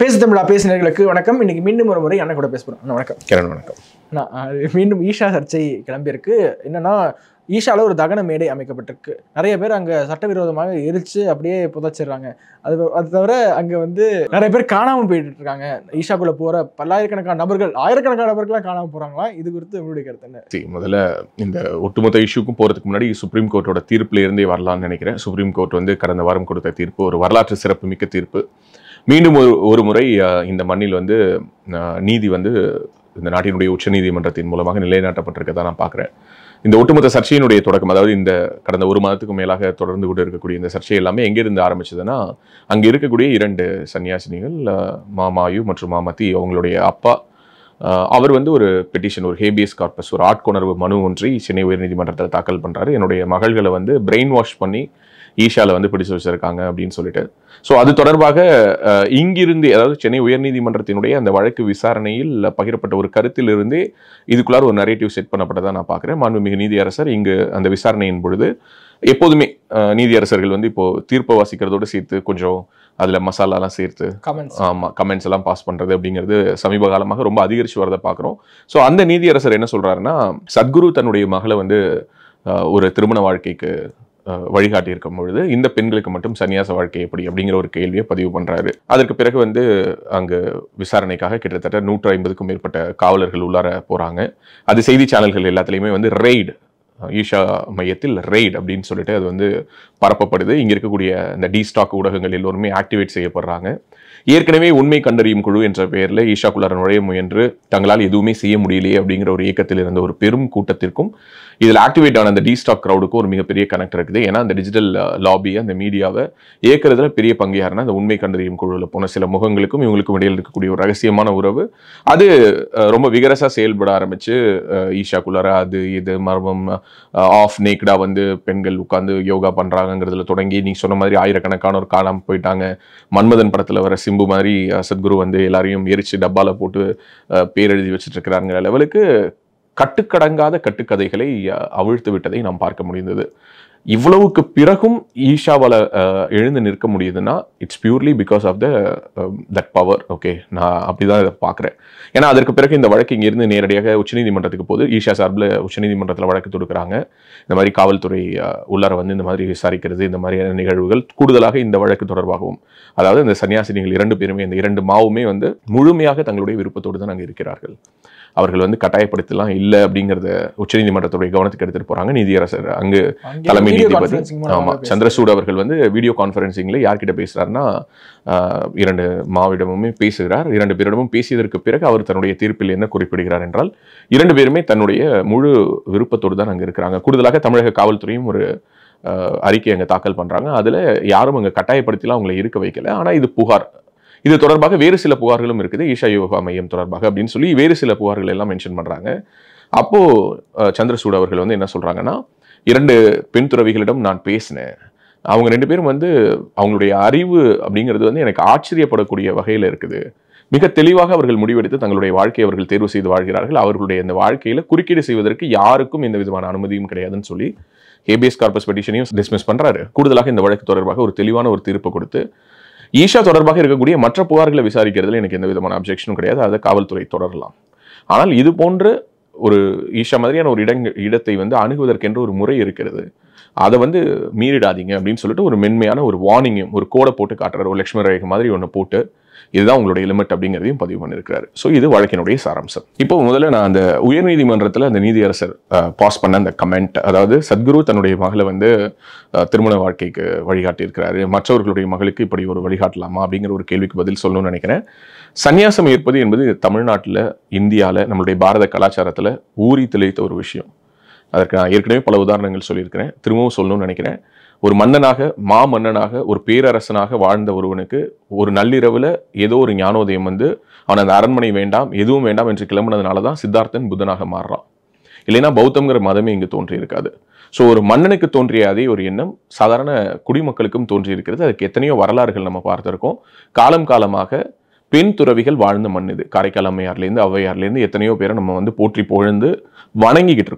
பேசு தமிழா பேசினர்களுக்கு வணக்கம் இன்னைக்கு மீண்டும் ஒரு முறை அண்ணன் கூட பேச போறோம் அண்ணா, வணக்கம் கிரண் வணக்கம் நான் அது மீண்டும் ஈஷா சர்ச்சை கிளம்பியிருக்கு என்னன்னா ஈஷால ஒரு தகன மேடை அமைக்கப்பட்டிருக்கு நிறைய பேர் அங்க சட்டவிரோதமாக எரிச்சு அப்படியே புதைச்சிடுறாங்க அது அது தவிர அங்க வந்து நிறைய பேர் காணாம போயிட்டு இருக்காங்க ஈஷாக்குள்ள போற பல்லாயிரக்கணக்கான நபர்கள் ஆயிரக்கணக்கான நபர்கள்லாம் காணாம போறாங்களா இது குறித்து உங்களுடைய கருத்து என்ன சரி முதல்ல இந்த ஒட்டுமொத்த இஷ்யூக்கும் போகிறதுக்கு முன்னாடி சுப்ரீம் கோர்ட்டோட தீர்ப்புல இருந்தே வரலாம்னு நினைக்கிறேன் சுப்ரீம் கோர்ட் வந்து கடந்த வாரம் கொடுத்த தீர்ப்பு ஒரு வரலாற்று சிறப்பு மிக்க தீர்ப்பு மீண்டும் ஒரு ஒரு முறை அஹ், இந்த மண்ணில் வந்து அஹ், நீதி வந்து இந்த நாட்டினுடைய உச்சநீதிமன்றத்தின் மூலமாக நிலைநாட்டப்பட்டிருக்கதா நான் பார்க்குறேன் இந்த ஒட்டுமொத்த சர்ச்சையினுடைய தொடக்கம் அதாவது இந்த கடந்த ஒரு மாதத்துக்கு மேலாக தொடர்ந்து கொண்டு இருக்கக்கூடிய இந்த சர்ச்சை எல்லாமே எங்கிருந்து ஆரம்பிச்சதுன்னா அங்கே இருக்கக்கூடிய இரண்டு சன்னியாசினிகள் அஹ், மாமாயு மற்றும் மாமதி அவங்களுடைய அப்பா அஹ், அவர் வந்து ஒரு பெட்டிஷன் ஒரு ஹேபியஸ் கார்பஸ் ஒரு ஆட்கொணர்வு மனு ஒன்றை சென்னை உயர்நீதிமன்றத்தில் தாக்கல் பண்ணுறாரு என்னுடைய மகள்களை வந்து பிரெயின் வாஷ் பண்ணி ஈஷால வந்து பிடிச்சு வச்சிருக்காங்க அப்படின்னு சொல்லிட்டு ஸோ அது தொடர்பாக அஹ், இங்கிருந்து அதாவது சென்னை உயர்நீதிமன்றத்தினுடைய அந்த வழக்கு விசாரணையில் பகிரப்பட்ட ஒரு கருத்திலிருந்தே இதுக்குள்ளார ஒரு நரேட்டிவ் செட் பண்ணப்பட்டதா நான் பார்க்குறேன் மாண்புமிகு நீதியரசர் இங்கு அந்த விசாரணையின் பொழுது எப்போதுமே அஹ், நீதியரசர்கள் வந்து இப்போ தீர்ப்பை வாசிக்கிறதோடு சேர்த்து கொஞ்சம் அதில் மசாலாலாம் சேர்த்து கமெண்ட்ஸ் ஆமாம் கமெண்ட்ஸ் எல்லாம் பாஸ் பண்ணுறது அப்படிங்கிறது சமீப காலமாக ரொம்ப அதிகரித்து வரதை பார்க்குறோம் ஸோ அந்த நீதியரசர் என்ன சொல்கிறாருன்னா சத்குரு தன்னுடைய மகளை வந்து அஹ், ஒரு திருமண வாழ்க்கைக்கு அஹ், வழிகாட்டி இருக்கும் பொழுது இந்த பெண்களுக்கு மட்டும் சன்னியாச வாழ்க்கை எப்படி அப்படிங்கிற ஒரு கேள்வியை பதிவு பண்ணுறாரு அதற்கு பிறகு வந்து அங்கு விசாரணைக்காக கிட்டத்தட்ட நூற்று ஐம்பதுக்கும் மேற்பட்ட காவலர்கள் உள்ளார போகிறாங்க அது செய்தி சேனல்கள் எல்லாத்துலேயுமே வந்து ரெய்டு ஈஷா மையத்தில் ரெய்ட் அப்படின்னு சொல்லிட்டு அது வந்து பரப்பப்படுது இங்கே இருக்கக்கூடிய இந்த டி ஸ்டாக் ஊடகங்கள் எல்லோருமே ஆக்டிவேட் செய்யப்படுறாங்க ஏற்கனவே உண்மை கண்டறியும் குழு என்ற பெயரில் ஈஷாக்குள்ளார நுழைய முயன்று தங்களால் எதுவுமே செய்ய முடியலையே அப்படிங்கிற ஒரு இயக்கத்தில் இருந்த ஒரு பெரும் கூட்டத்திற்கும் இதில் ஆக்டிவேட் ஆன அந்த டி ஸ்டாக் க்ரௌடுக்கும் ஒரு மிகப்பெரிய கனெக்ட் இருக்குது ஏன்னா அந்த டிஜிட்டல் லாபி அந்த மீடியாவை இயக்கிறதுல பெரிய பங்கு யாருன்னா அந்த உண்மை கண்டறியும் குழுவில் போன சில முகங்களுக்கும் இவங்களுக்கும் இடையில் இருக்கக்கூடிய ஒரு ரகசியமான உறவு அது அஹ், ரொம்ப விகரசா செயல்பட ஆரம்பிச்சு அஹ், ஈஷாக்குள்ளார அது இது மர்மம் ஆஃப் நேக்டா வந்து பெண்கள் உட்கார்ந்து யோகா பண்றாங்கங்கிறதுல தொடங்கி நீ சொன்ன மாதிரி ஆயிரக்கணக்கானோர் காணாம போயிட்டாங்க மன்மதன் படத்துல வர சிம்பு மாதிரி அஹ், சத்குரு வந்து எல்லாரையும் எரிச்சு டப்பால போட்டு அஹ், பேர் எழுதி வச்சுட்டு இருக்கிறாங்கிற லெவலுக்கு கட்டுக்கடங்காத கட்டுக்கதைகளை அஹ், அவிழ்த்து விட்டதை நாம் பார்க்க முடிந்தது இவ்வளவுக்கு பிறகும் ஈஷாவால அஹ், எழுந்து நிற்க முடியுதுன்னா it's purely because of the that power okay நான் அப்படிதான் இதை பார்க்குறேன் ஏன்னா அதற்கு பிறகு இந்த வழக்கு இங்கிருந்து நேரடியாக உச்சநீதிமன்றத்துக்கு போது ஈஷா சார்பில் உச்சநீதிமன்றத்தில் வழக்கு தொடுக்கிறாங்க இந்த மாதிரி காவல்துறை அஹ், உள்ளார வந்து இந்த மாதிரி விசாரிக்கிறது இந்த மாதிரியான நிகழ்வுகள் கூடுதலாக இந்த வழக்கு தொடர்பாகவும் அதாவது இந்த சன்னியாசினிகள் இரண்டு பேருமே இந்த இரண்டு மாவுமே வந்து முழுமையாக தங்களுடைய விருப்பத்தோடு தான் அங்கே இருக்கிறார்கள் அவர்கள் வந்து கட்டாயப்படுத்தலாம் இல்லை அப்படிங்கிறத உச்சநீதிமன்றத்துடைய கவனத்துக்கு எடுத்துட்டு போறாங்க நீதியரசர் அங்கு தலைமை நீதிபதி ஆமா சந்திரசூட் அவர்கள் வந்து வீடியோ கான்ஃபரன்சிங்ல யார்கிட்ட பேசுறாருன்னா ஆஹ், இரண்டு மாவிடமுமே பேசுகிறார் இரண்டு பேரிடமும் பேசியதற்கு பிறகு அவர் தன்னுடைய தீர்ப்பில் என்ன குறிப்பிடுகிறார் என்றால் இரண்டு பேருமே தன்னுடைய முழு விருப்பத்தோடு தான் அங்க இருக்கிறாங்க கூடுதலாக தமிழக காவல்துறையும் ஒரு ஆஹ், அறிக்கை அங்க தாக்கல் பண்றாங்க அதுல யாரும் அங்க கட்டாயப்படுத்திலாம் அவங்களை இருக்க வைக்கல ஆனா இது புகார் இது தொடர்பாக வேறு சில புகார்களும் இருக்குது ஈஷா யோகா மையம் தொடர்பாக அப்படின்னு சொல்லி வேறு சில புகார்கள் எல்லாம் மென்ஷன் பண்றாங்க அப்போ அஹ், சந்திரசூட் அவர்கள் வந்து என்ன சொல்றாங்கன்னா இரண்டு பெண் துறவிகளிடம் நான் பேசினேன் அவங்க ரெண்டு பேரும் வந்து அவங்களுடைய அறிவு அப்படிங்கிறது வந்து எனக்கு ஆச்சரியப்படக்கூடிய வகையில் இருக்குது மிக தெளிவாக அவர்கள் முடிவெடுத்து தங்களுடைய வாழ்க்கையை அவர்கள் தேர்வு செய்து வாழ்கிறார்கள் அவர்களுடைய இந்த வாழ்க்கையில குறுக்கீடு செய்வதற்கு யாருக்கும் எந்த விதமான அனுமதியும் கிடையாதுன்னு சொல்லி ஹேபியஸ் கார்பஸ் பெட்டிஷனையும் டிஸ்மிஸ் பண்றாரு கூடுதலாக இந்த வழக்கு தொடர்பாக ஒரு தெளிவான ஒரு தீர்ப்பு கொடுத்து ஈஷா தொடர்பாக இருக்கக்கூடிய மற்ற புகார்களை விசாரிக்கிறதுல எனக்கு எந்த விதமான அப்ஜெக்ஷனும் கிடையாது அதை காவல்துறை தொடரலாம் ஆனால் இது போன்று ஒரு ஈஷா மாதிரியான ஒரு இடங்க இடத்தை வந்து அணுகுவதற்கென்ற ஒரு முறை இருக்கிறது அதை வந்து மீறிடாதீங்க அப்படின்னு சொல்லிட்டு ஒரு மென்மையான ஒரு வார்னிங்கும் ஒரு கோடை போட்டு காட்டுறாரு ஒரு லட்சுமி ரேகை மாதிரி ஒன்று போட்டு இதுதான் உங்களுடைய லிமிட் அப்படிங்கிறதையும் பதிவு பண்ணியிருக்கிறாரு ஸோ இது வழக்கினுடைய சாராம்சம் இப்போ முதல்ல நான் அந்த உயர்நீதிமன்றத்தில் அந்த நீதியரசர் பாஸ் பண்ண அந்த கமெண்ட் அதாவது சத்குரு தன்னுடைய மகளை வந்து அஹ், திருமண வாழ்க்கைக்கு வழிகாட்டியிருக்கிறாரு மற்றவர்களுடைய மகளுக்கு இப்படி ஒரு வழிகாட்டலாமா அப்படிங்கிற ஒரு கேள்விக்கு பதில் சொல்லணும்னு நினைக்கிறேன் சந்நியாசம் ஏற்பது என்பது தமிழ்நாட்டில் இந்தியாவில் நம்மளுடைய பாரத கலாச்சாரத்தில் ஊறி திளைத்த ஒரு விஷயம் அதற்கு நான் ஏற்கனவே பல உதாரணங்கள் சொல்லியிருக்கிறேன் திரும்பவும் சொல்லணும்னு நினைக்கிறேன் ஒரு மன்னனாக மா மன்னனாக ஒரு பேரரசனாக வாழ்ந்த ஒருவனுக்கு ஒரு நள்ளிரவில் ஏதோ ஒரு ஞானோதயம் வந்து அவன் அந்த அரண்மனை வேண்டாம் எதுவும் வேண்டாம் என்று கிளம்புனதுனால தான் சித்தார்த்தன் புத்தனாக மாறுறான் இல்லைன்னா பௌத்தம்ங்கிற மதமே இங்கு தோன்றி இருக்காது ஸோ ஒரு மன்னனுக்கு தோன்றிய அதே ஒரு எண்ணம் சாதாரண குடிமக்களுக்கும் தோன்றி இருக்கிறது அதுக்கு எத்தனையோ வரலாறுகள் நம்ம பார்த்திருக்கோம் காலம் காலமாக பெண் துறவிகள் வாழ்ந்த மண் இது காரைக்கால் அம்மையார்லேருந்து ஔவையார்லேருந்து எத்தனையோ பேரை நம்ம வந்து போற்றி புகழ்ந்து வணங்கிக்கிட்டு இருக்கோம்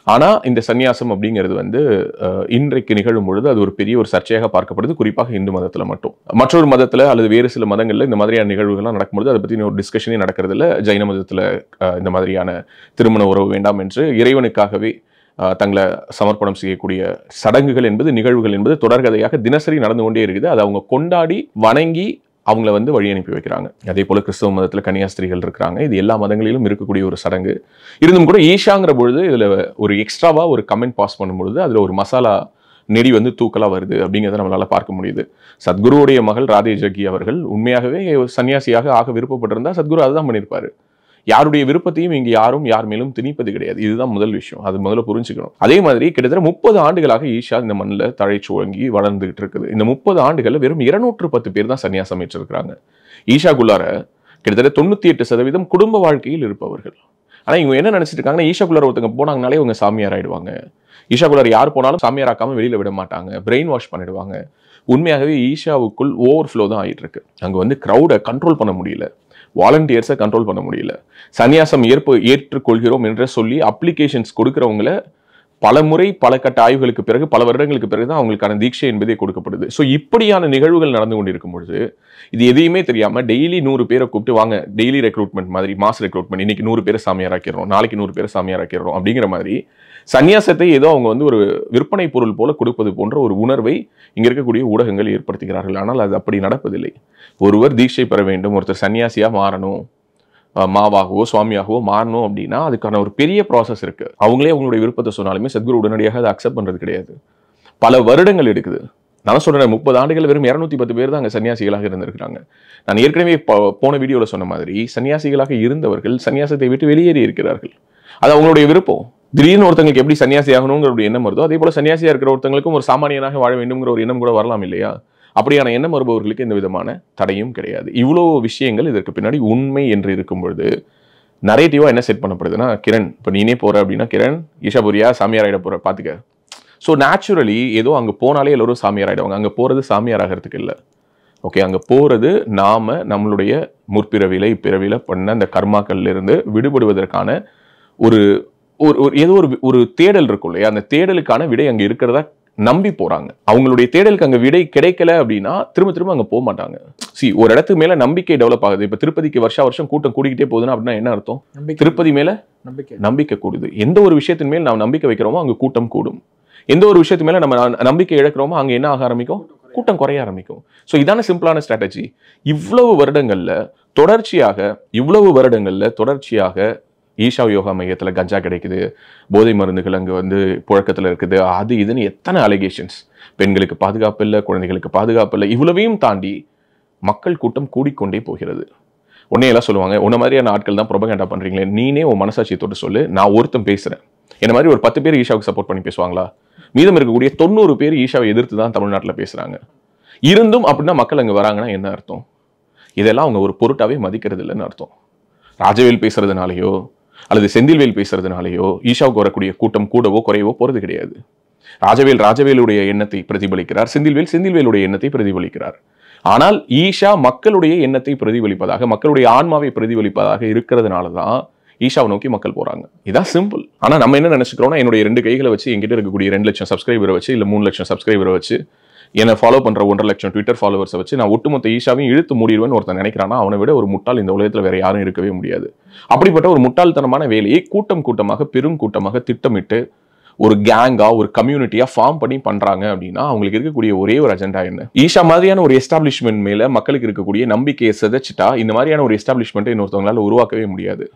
ஆனா இந்த சந்நியாசம் அப்படிங்கிறது வந்து அஹ், இன்றைக்கு நிகழும் பொழுது அது ஒரு பெரிய ஒரு சர்ச்சையாக பார்க்கப்படுது குறிப்பாக இந்து மதத்துல மட்டும் மற்றொரு மதத்துல அல்லது வேறு சில மதங்கள்ல இந்த மாதிரியான நிகழ்வுகள்லாம் நடக்கும்பொழுது அதை பத்தின ஒரு டிஸ்கஷனே நடக்கிறது இல்ல ஜைன மதத்துல அஹ், இந்த மாதிரியான திருமண உறவு வேண்டாம் என்று இறைவனுக்காகவே அஹ், தங்களை சமர்ப்பணம் செய்யக்கூடிய சடங்குகள் என்பது நிகழ்வுகள் என்பது தொடர்கதையாக தினசரி நடந்து கொண்டே இருக்குது அதை அவங்க கொண்டாடி வணங்கி அவங்கள வந்து வழி அனுப்பி வைக்கிறாங்க அதே போல கிறிஸ்தவ மதத்துல கன்னியாஸ்திரிகள் இருக்கிறாங்க இது எல்லா மதங்களிலும் இருக்கக்கூடிய ஒரு சடங்கு இருந்தும் கூட ஈஷாங்கிற பொழுது இதுல ஒரு எக்ஸ்ட்ராவா ஒரு கமெண்ட் பாஸ் பண்ணும்பொழுது அதுல ஒரு மசாலா நெடி வந்து தூக்கலா வருது அப்படிங்கிறத நம்மளால பார்க்க முடியுது சத்குருவுடைய மகள் ராதே ஜக்கி அவர்கள் உண்மையாகவே சன்னியாசியாக ஆக விருப்பப்பட்டிருந்தா சத்குரு அதுதான் பண்ணியிருப்பாரு யாருடைய விருப்பத்தையும் இங்க யாரும் யார் மேலும் திணிப்பது கிடையாது இதுதான் முதல் விஷயம் அது முதல்ல புரிஞ்சுக்கணும் அதே மாதிரி கிட்டத்தட்ட முப்பது ஆண்டுகளாக ஈஷா இந்த மண்ணில் தழைச்சுவங்கி வளர்ந்துகிட்டு இருக்குது இந்த முப்பது ஆண்டுகள்ல வெறும் இருநூற்று பத்து பேர் தான் சன்னியாசம் ஏற்றிருக்கிறாங்க ஈஷாக்குள்ளார கிட்டத்தட்ட தொண்ணூத்தி எட்டு சதவீதம் குடும்ப வாழ்க்கையில் இருப்பவர்கள் ஆனா இவங்க என்ன நினைச்சிட்டு இருக்காங்கன்னா ஈஷாக்குள்ளார ஒருத்தங்க போனாங்கனாலே இவங்க சாமியார் ஆயிடுவாங்க ஈஷாக்குள்ளார யார் போனாலும் சாமியார் ஆக்காம வெளியில விட மாட்டாங்க பிரெயின் வாஷ் பண்ணிடுவாங்க உண்மையாகவே ஈஷாவுக்குள் ஓவர் ஃப்ளோ தான் ஆயிட்டு இருக்கு அங்க வந்து க்ரௌடை கண்ட்ரோல் பண்ண முடியல வாலண்டியர்ஸை கண்ட்ரோல் பண்ண முடியல சன்னியாசம் ஏற்பு ஏற்றுக்கொள்கிறோம் என்று சொல்லி அப்ளிகேஷன்ஸ் கொடுக்குறவங்கள பல முறை பல கட்ட ஆய்வுகளுக்கு பிறகு பல வருடங்களுக்கு பிறகு தான் அவங்களுக்கான தீட்சை என்பதே கொடுக்கப்படுது ஸோ இப்படியான நிகழ்வுகள் நடந்து கொண்டிருக்கும் பொழுது இது எதையுமே தெரியாம டெய்லி நூறு பேரை கூப்பிட்டு வாங்க டெய்லி ரெக்ரூட்மெண்ட் மாதிரி மாஸ் ரெக்ரூட்மெண்ட் இன்னைக்கு நூறு பேரை சாமியாராக்கிறோம் நாளைக்கு நூறு பேரை சாமியாராக்கிறோம் அப்படிங்கிற மாதிரி சன்னியாசத்தை ஏதோ அவங்க வந்து ஒரு விற்பனை பொருள் போல கொடுப்பது போன்ற ஒரு உணர்வை இங்க இருக்கக்கூடிய ஊடகங்கள் ஏற்படுத்துகிறார்கள் ஆனால் அது அப்படி நடப்பதில்லை ஒருவர் தீட்சை பெற வேண்டும் ஒருத்தர் சன்னியாசியா மாறணும் அஹ் மாவாகவோ சுவாமியாகவோ மாறணும் அப்படின்னா அதுக்கான ஒரு பெரிய ப்ராசஸ் இருக்கு அவங்களே அவங்களுடைய விருப்பத்தை சொன்னாலுமே சத்குரு உடனடியாக அதை அக்செப்ட் பண்றது கிடையாது பல வருடங்கள் எடுக்குது நான் சொல்றேன் முப்பது ஆண்டுகள் வெறும் இரநூத்தி பத்து பேர் தான் அங்கே சன்னியாசிகளாக இருந்திருக்கிறாங்க நான் ஏற்கனவே ப- போன வீடியோவில் சொன்ன மாதிரி சன்னியாசிகளாக இருந்தவர்கள் சன்னியாசத்தை விட்டு வெளியேறி இருக்கிறார்கள் அது அவங்களுடைய விருப்பம் திடீர்னு ஒருத்தங்களுக்கு எப்படி சன்னியாசி ஆகணுங்கிற ஒரு எண்ணம் வருதோ அதே போல சன்னியாசியா இருக்கிற ஒருத்தங்களுக்கும் ஒரு சாமானியனாக வாழ வேண்டும்ங்கிற ஒரு எண்ணம் கூட வரலாம் இல்லையா அப்படியான எண்ணம் வருபவர்களுக்கு எந்த விதமான தடையும் கிடையாது இவ்வளோ விஷயங்கள் இதற்கு பின்னாடி உண்மை என்று இருக்கும் பொழுது நரேட்டிவா என்ன செட் பண்ணப்படுதுன்னா கிரண் இப்போ நீனே போற அப்படின்னா கிரண் ஈஷாபுரியா சாமியார் ஆயிட போற பாத்துக்க ஸோ நேச்சுரலி ஏதோ அங்க போனாலே எல்லோரும் சாமியார் ஆயிடுவாங்க அங்க போறது சாமியார் ஆகிறதுக்கு இல்லை ஓகே அங்க போறது நாம நம்மளுடைய முற்பிறவில இப்பிறவில பண்ண அந்த கர்மாக்கள்ல இருந்து விடுபடுவதற்கான ஒரு ஒரு ஒரு- ஏதோ ஒரு ஒரு தேடல் இருக்கும் இல்லையா அந்த தேடலுக்கான விடை அங்க இருக்கிறதா நம்பி போறாங்க அவங்களுடைய தேடலுக்கு அங்க விடை கிடைக்கல அப்படின்னா திரும்ப திரும்ப அங்க போக மாட்டாங்க சி ஒரு இடத்துக்கு மேல நம்பிக்கை டெவலப் ஆகுது இப்ப திருப்பதிக்கு வருஷா வருஷம் கூட்டம் கூடிக்கிட்டே போகுதுன்னா அப்படின்னா என்ன அர்த்தம் நம்பிக்கை திருப்பதி மேல நம்பிக்கை நம்பிக்கை கூடுது எந்த ஒரு விஷயத்தின் மேல் நாம் நம்பிக்கை வைக்கிறோமோ அங்க கூட்டம் கூடும் எந்த ஒரு விஷயத்து மேல நம்ம ந- நம்பிக்கை இழக்கிறோமோ அங்க என்ன ஆக ஆரம்பிக்கும் கூட்டம் குறைய ஆரம்பிக்கும் ஸோ இதான சிம்பிளான ஸ்ட்ராட்டஜி இவ்வளவு வருடங்கள்ல தொடர்ச்சியாக இவ்வளவு வருடங்கள்ல தொடர்ச்சியாக ஈஷா யோகா மையத்துல கஞ்சா கிடைக்குது போதை மருந்துகள் அங்க வந்து புழக்கத்துல இருக்குது அது இதுன்னு எத்தனை அலிகேஷன்ஸ் பெண்களுக்கு பாதுகாப்பு இல்லை குழந்தைகளுக்கு பாதுகாப்பு இல்லை இவ்வளவையும் தாண்டி மக்கள் கூட்டம் கூடிக்கொண்டே போகிறது உடனே எல்லாம் சொல்லுவாங்க உன்ன மாதிரியான ஆட்கள் தான் ப்ரொபகேண்டா பண்றீங்களே நீனே உன் மனசாட்சியை தொட்டு சொல்லு நான் ஒருத்தன் பேசுறேன் என்ன மாதிரி ஒரு பத்து பேர் ஈஷாவுக்கு சப்போர்ட் பண்ணி பேசுவாங்களா மீதம் இருக்கக்கூடிய தொண்ணூறு பேர் ஈஷாவை எதிர்த்து தான் தமிழ்நாட்டில் பேசுறாங்க இருந்தும் அப்படின்னா மக்கள் அங்க வராங்கன்னா என்ன அர்த்தம் இதெல்லாம் அவங்க ஒரு பொருட்டாவே மதிக்கிறது இல்லைன்னு அர்த்தம் ராஜவேல் பேசுறதுனாலயோ அல்லது செந்தில்வேல் பேசுறதுனாலயோ ஈஷாவுக்கு வரக்கூடிய கூட்டம் கூடவோ குறையவோ போறது கிடையாது ராஜவேல் ராஜவேலுடைய எண்ணத்தை பிரதிபலிக்கிறார் செந்தில்வேல் செந்தில்வேலுடைய எண்ணத்தை பிரதிபலிக்கிறார் ஆனால் ஈஷா மக்களுடைய எண்ணத்தை பிரதிபலிப்பதாக மக்களுடைய ஆன்மாவை பிரதிபலிப்பதாக இருக்கிறதுனால தான் ஈஷாவை நோக்கி மக்கள் போறாங்க இதான் சிம்பிள் ஆனா நம்ம என்ன நினைச்சுக்கிறோம்னா என்னுடைய ரெண்டு கைகளை வச்சு என்கிட்ட இருக்கக்கூடிய ரெண்டு லட்சம் சப்ஸ்கிரைபரை வச்சு இல்ல மூணு லட்சம் சப்ஸ்கிரைபரை வச்சு என்னை ஃபாலோ பண்ற ஒன்றரை லட்சம் ட்விட்டர் ஃபாலோவர்ஸை வச்சு நான் ஒட்டுமொத்த ஈஷாவையும் இழுத்து மூடிடுவேன்னு ஒருத்தன் நினைக்கிறானா அவனை விட ஒரு முட்டாள் இந்த உலகத்துல வேற யாரும் இருக்கவே முடியாது அப்படிப்பட்ட ஒரு முட்டாள்தனமான வேலையை கூட்டம் கூட்டமாக பெரும் கூட்டமாக திட்டமிட்டு ஒரு கேங்கா ஒரு கம்யூனிட்டியா ஃபார்ம் பண்ணி பண்றாங்க அப்படின்னா அவங்களுக்கு இருக்கக்கூடிய ஒரே ஒரு அஜெண்டா என்ன ஈஷா மாதிரியான ஒரு எஸ்டாப்ளிஷ்மெண்ட் மேல மக்களுக்கு இருக்கக்கூடிய நம்பிக்கையை சிதைச்சிட்டா இந்த மாதிரியான ஒரு எஸ்டாப்ளிஷ்மெண்ட்டை இன்னொருத்தவங்களால உருவாக்கவே முடியாது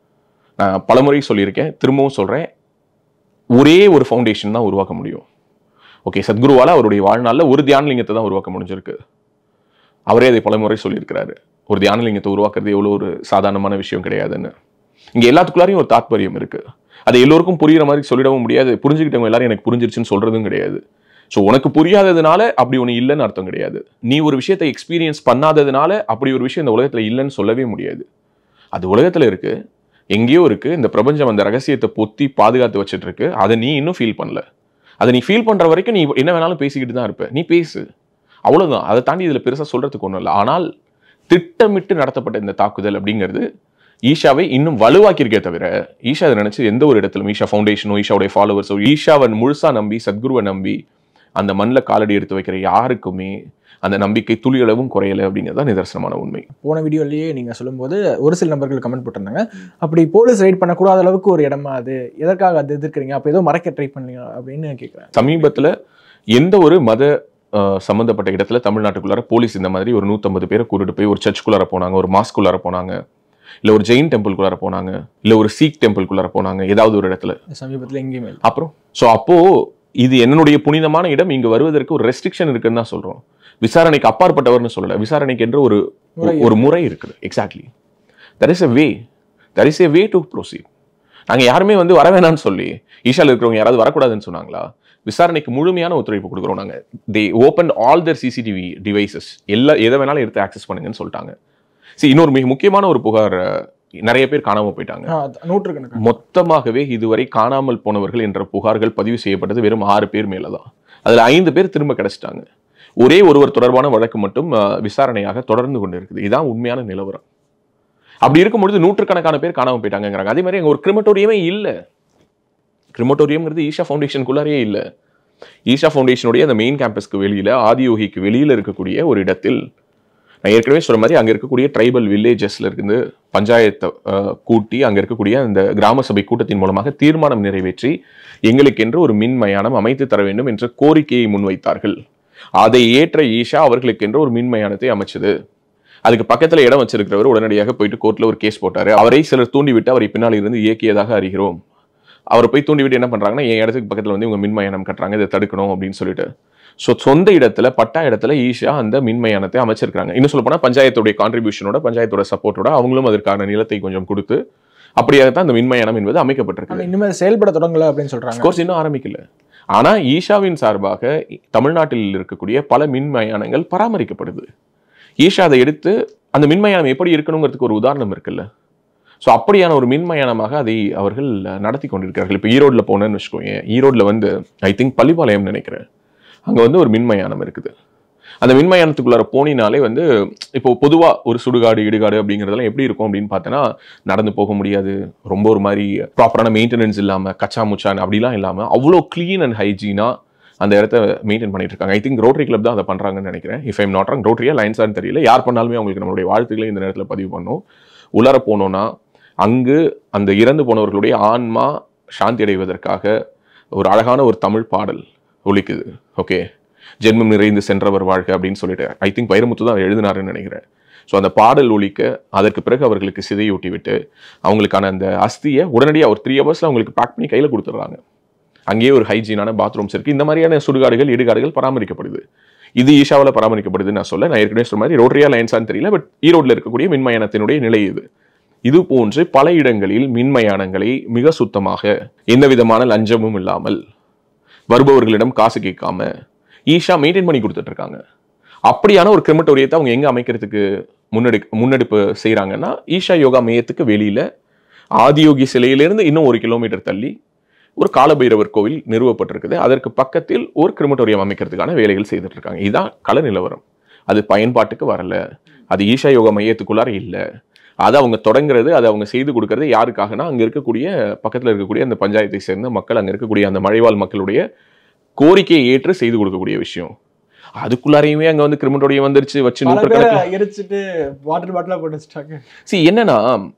நான் பலமுறை சொல்லியிருக்கேன் திரும்பவும் சொல்றேன் ஒரே ஒரு ஃபவுண்டேஷன் தான் உருவாக்க முடியும் ஓகே சத்குருவால அவருடைய வாழ்நாள்ல ஒரு தியானலிங்கத்தை தான் உருவாக்க முடிஞ்சிருக்கு அவரே அதை பலமுறை சொல்லியிருக்கிறாரு ஒரு தியானலிங்கத்தை உருவாக்குறது எவ்வளோ ஒரு சாதாரணமான விஷயம் கிடையாதுன்னு இங்க எல்லாத்துக்குள்ளாரையும் ஒரு தாத்பரியம் இருக்கு அதை எல்லோருக்கும் புரியுற மாதிரி சொல்லிடவும் முடியாது புரிஞ்சுக்கிட்டவங்க எல்லாரும் எனக்கு புரிஞ்சிருச்சுன்னு சொல்றதும் கிடையாது ஸோ உனக்கு புரியாததுனால அப்படி ஒன்று இல்லைன்னு அர்த்தம் கிடையாது நீ ஒரு விஷயத்தை எக்ஸ்பீரியன்ஸ் பண்ணாததுனால அப்படி ஒரு விஷயம் இந்த உலகத்துல இல்லைன்னு சொல்லவே முடியாது அது உலகத்துல இருக்கு எங்கேயோ இருக்கு இந்த பிரபஞ்சம் அந்த ரகசியத்தை பொத்தி பாதுகாத்து வச்சிட்டு இருக்கு அதை நீ இன்னும் ஃபீல் பண்ணல அதை நீ ஃபீல் பண்ற வரைக்கும் நீ என்ன வேணாலும் பேசிக்கிட்டு தான் இருப்ப நீ பேசு அவ்வளவுதான் அதை தாண்டி இதுல பெருசா சொல்றதுக்கு ஒன்றும் இல்லை ஆனால் திட்டமிட்டு நடத்தப்பட்ட இந்த தாக்குதல் அப்படிங்கிறது ஈஷாவை இன்னும் வலுவாக்கியிருக்கே தவிர ஈஷா அதை நினைச்சு எந்த ஒரு இடத்திலும் ஈஷா ஃபவுண்டேஷனோ ஈஷாவுடைய ஃபாலோவர்ஸோ ஈஷாவை முழுசா நம்பி சத்குருவை நம்பி அந்த மண்ணில் காலடி எடுத்து வைக்கிற யாருக்குமே அந்த நம்பிக்கை துளியளவும் குறையலை அப்படிங்கிறது தான் நிதர்சனமான உண்மை போன வீடியோலயே நீங்க சொல்லும்போது ஒரு சில நபர்கள் கமெண்ட் போட்டிருந்தாங்க அப்படி போலீஸ் ரைட் பண்ணக்கூடாத அளவுக்கு ஒரு இடமா அது எதற்காக அது எதிர்க்கிறீங்க அப்ப ஏதோ மறைக்க ட்ரை பண்ணீங்க அப்படின்னு கேட்குறேன் சமீபத்துல எந்த ஒரு மத அஹ், சம்பந்தப்பட்ட இடத்துல தமிழ்நாட்டுக்குள்ளார போலீஸ் இந்த மாதிரி ஒரு நூற்றம்பது பேரை கூட்டிட்டு போய் ஒரு சர்ச்சுக்குள்ளார போனாங்க ஒரு மாஸ்குள்ளார போனாங்க இல்ல ஒரு ஜெயின் டெம்பிள்குள்ளார போனாங்க இல்ல ஒரு சீக் டெம்பிள்குள்ளார போனாங்க ஏதாவது ஒரு இடத்துல சமீபத்துல எங்கேயுமே இல்லை. அப்புறம் ஸோ அப்போ இது என்னுடைய புனிதமான இடம் இங்க வருவதற்கு ஒரு ரெஸ்ட்ரிக்ஷன் இருக்குன்னு தான் சொல்றோம் விசாரணைக்கு அப்பாற்பட்டவர்னு சொல்லல விசாரணைக்கு என்று ஒரு முறை ஒரு முறை இருக்குது exactly there is a way there is a way to proceed நாங்க யாருமே வந்து வர வேணாம்னு சொல்லி ஈஷால இருக்கிறவங்க யாராவது வரக்கூடாதுன்னு சொன்னாங்களா விசாரணைக்கு முழுமையான ஒத்துழைப்பு கொடுக்குறோம் நாங்க they open all the CCTV devices எல்லா எதை வேணாலும் எடுத்து ஆக்சஸ் பண்ணுங்கன்னு சொல்லிட்டாங்க சரி இன்னொரு மிக முக்கியமான ஒரு புகார் அஹ், நிறைய பேர் காணாம போயிட்டாங்க ஆ, அது நூற்றுக்கணக்கான மொத்தமாகவே இதுவரை காணாமல் போனவர்கள் என்ற புகார்கள் பதிவு செய்யப்பட்டது வெறும் ஆறு பேர் மேலதான் அதுல ஐந்து பேர் திரும்ப கிடைச்சிட்டாங்க ஒரே ஒருவர் தொடர்பான வழக்கு மட்டும் அஹ், விசாரணையாக தொடர்ந்து கொண்டு இருக்குது இதான் உண்மையான நிலவரம் அப்படி இருக்கும்பொழுது நூற்றுக்கணக்கான பேர் காணாம போயிட்டாங்கங்கிறாங்க அதே மாதிரி அங்க ஒரு கிரிமட்டோரியமே இல்ல கிரிமட்டோரியம்ங்கிறது ஈஷா ஃபவுண்டேஷனுக்குள்ளாரே இல்ல ஈஷா ஃபவுண்டேஷனுடைய அந்த மெயின் கேம்பஸ்க்கு வெளியில ஆதியோகிக்கு வெளியில இருக்கக்கூடிய ஒரு இடத்தில் நான் ஏற்கனவே சொன்ன மாதிரி அங்க இருக்கக்கூடிய ட்ரைபல் வில்லேஜஸ்ல இருந்து பஞ்சாயத்தை அஹ், கூட்டி அங்க இருக்கக்கூடிய அந்த கிராம சபை கூட்டத்தின் மூலமாக தீர்மானம் நிறைவேற்றி எங்களுக்கென்று ஒரு மின் மயானம் அமைத்து தர வேண்டும் என்ற கோரிக்கையை முன்வைத்தார்கள் அதை ஏற்ற ஈஷா அவர்களுக்கென்று ஒரு மின் மயானத்தை அமைச்சது அதுக்கு பக்கத்துல இடம் வச்சிருக்கிறவர் உடனடியாக போயிட்டு கோர்ட்ல ஒரு கேஸ் போட்டாரு அவரை சிலர் தூண்டிவிட்டு அவரை பின்னால் இருந்து இயக்கியதாக அறிகிறோம் அவரை போய் தூண்டிவிட்டு என்ன பண்றாங்கன்னா என் இடத்துக்கு பக்கத்துல வந்து இவங்க மின்மயானம் கட்டுறாங்க இதை தடுக்கணும் அப்படின்னு சொல்லிட்டு ஸோ சொந்த இடத்துல பட்டா இடத்துல ஈஷா அந்த மின்மயானத்தை அமைச்சிருக்காங்க இன்னும் சொல்ல போனா பஞ்சாயத்துடைய கான்ட்ரிபியூஷனோட பஞ்சாயத்தோட சப்போர்ட்டோட அவங்களும் அதற்கான நிலத்தை கொஞ்சம் கொடுத்து அப்படியாகத்தான் அந்த மின்மயானம் என்பது அமைக்கப்பட்டிருக்கு ஆனா இனிமேல் செயல்பட தொடங்கல அப்படின்னு சொல்றாங்க கோர்ஸ் இன்னும் ஆரம்பிக்கல ஆனா ஈஷாவின் சார்பாக தமிழ்நாட்டில் இருக்கக்கூடிய பல மின்மயானங்கள் பராமரிக்கப்படுது ஈஷா அதை எடுத்து அந்த மின்மயானம் எப்படி இருக்கணுங்கிறதுக்கு ஒரு உதாரணம் இருக்குல்ல ஸோ அப்படியான ஒரு மின்மயானமாக அதை அவர்கள் நடத்தி கொண்டிருக்கிறார்கள் இப்போ ஈரோட்ல போனேன்னு வச்சுக்கோங்க ஈரோட்ல வந்து ஐ திங்க் பள்ளிப்பாளையம் நினைக்கிறேன் அங்க வந்து ஒரு மின்மயானம் இருக்குது அந்த மின்மயானத்துக்குள்ளார போனினாலே வந்து இப்போ பொதுவா ஒரு சுடுகாடு இடுகாடு அப்படிங்கிறதெல்லாம் எப்படி இருக்கும் அப்படின்னு பார்த்தோன்னா நடந்து போக முடியாது ரொம்ப ஒரு மாதிரி ப்ராப்பரான மெயின்டெனன்ஸ் இல்லாம கச்சா முச்சான் அப்படிலாம் இல்லாம அவ்வளோ க்ளீன் அண்ட் ஹைஜீனா அந்த இடத்த மெயின்டைன் பண்ணிட்டு இருக்காங்க ஐ திங்க் ரோட்டரி கிளப் தான் அதை பண்றாங்கன்னு நினைக்கிறேன் இஃப் ஐம் நாட் ராங் ரோட்டரியா லைன்ஸான்னு தெரியல யார் பண்ணாலுமே அவங்களுக்கு நம்மளுடைய வாழ்த்துக்களை இந்த நேரத்தில் பதிவு பண்ணோம் உள்ளார போனோம்னா அங்கு அந்த இறந்து போனவர்களுடைய ஆன்மா சாந்தி அடைவதற்காக ஒரு அழகான ஒரு தமிழ் பாடல் ஒலிக்குது ஓகே ஜென்மம் நிறைந்து சென்றவர் வாழ்க அப்படின்னு சொல்லிட்டு ஐ திங்க் வைரமுத்து தான் அதை எழுதினாருன்னு நினைக்கிறேன் ஸோ அந்த பாடல் ஒலிக்க அதற்கு பிறகு அவர்களுக்கு சிதையூட்டி விட்டு அவங்களுக்கான அந்த அஸ்தியை உடனடியாக ஒரு த்ரீ ஹவர்ஸில் அவங்களுக்கு பேக் பண்ணி கையில் கொடுத்துட்றாங்க அங்கேயே ஒரு ஹைஜீனான பாத்ரூம்ஸ் இருக்கு இந்த மாதிரியான சுடுகாடுகள் இடுகாடுகள் பராமரிக்கப்படுது இது ஈஷாவில் பராமரிக்கப்படுதுன்னு நான் சொல்ல நான் ஏற்கனவே சொன்ன மாதிரி ரோட்டரியா லைன்ஸான்னு தெரியல பட் ஈரோட்டில் இருக்கக்கூடிய மின்மயானத்தினுடைய நிலை இது இது போன்று பல இடங்களில் மின்மயானங்களை மிக சுத்தமாக எந்த விதமான லஞ்சமும் இல்லாமல் வருபவர்களிடம் காசு கேட்காம ஈஷா மெயின்டைன் பண்ணி கொடுத்துட்டு இருக்காங்க அப்படியான ஒரு கிரிமட்டோரியத்தை அவங்க எங்க அமைக்கிறதுக்கு முன்னெடு முன்னெடுப்பு செய்றாங்கன்னா ஈஷா யோகா மையத்துக்கு வெளியில ஆதியோகி சிலையிலிருந்து இன்னும் ஒரு கிலோமீட்டர் தள்ளி ஒரு காலபைரவர் கோவில் நிறுவப்பட்டிருக்குது அதற்கு பக்கத்தில் ஒரு கிரிமட்டோரியம் அமைக்கிறதுக்கான வேலைகள் செய்துட்டு இருக்காங்க இதுதான் கள நிலவரம் அது பயன்பாட்டுக்கு வரல அது ஈஷா யோகா மையத்துக்குள்ளார இல்லை அதை அவங்க தொடங்குறது அதை அவங்க செய்து கொடுக்கறது யாருக்காகனா அங்க இருக்கக்கூடிய பக்கத்துல இருக்கக்கூடிய அந்த பஞ்சாயத்தை சேர்ந்த மக்கள் அங்க இருக்கக்கூடிய அந்த மழைவாழ் மக்களுடைய கோரிக்கையை ஏற்று செய்து கொடுக்கக்கூடிய விஷயம் அதுக்குள்ளாரையுமே அங்க வந்து கிரிமட்டோரியம் வந்துருச்சு வச்சு பல பேரை நூற்றுக்கணக்கில் எரிச்சிட்டு வாட்டர் பாட்டிலா போட்டு வச்சுட்டாங்க சி என்னன்னா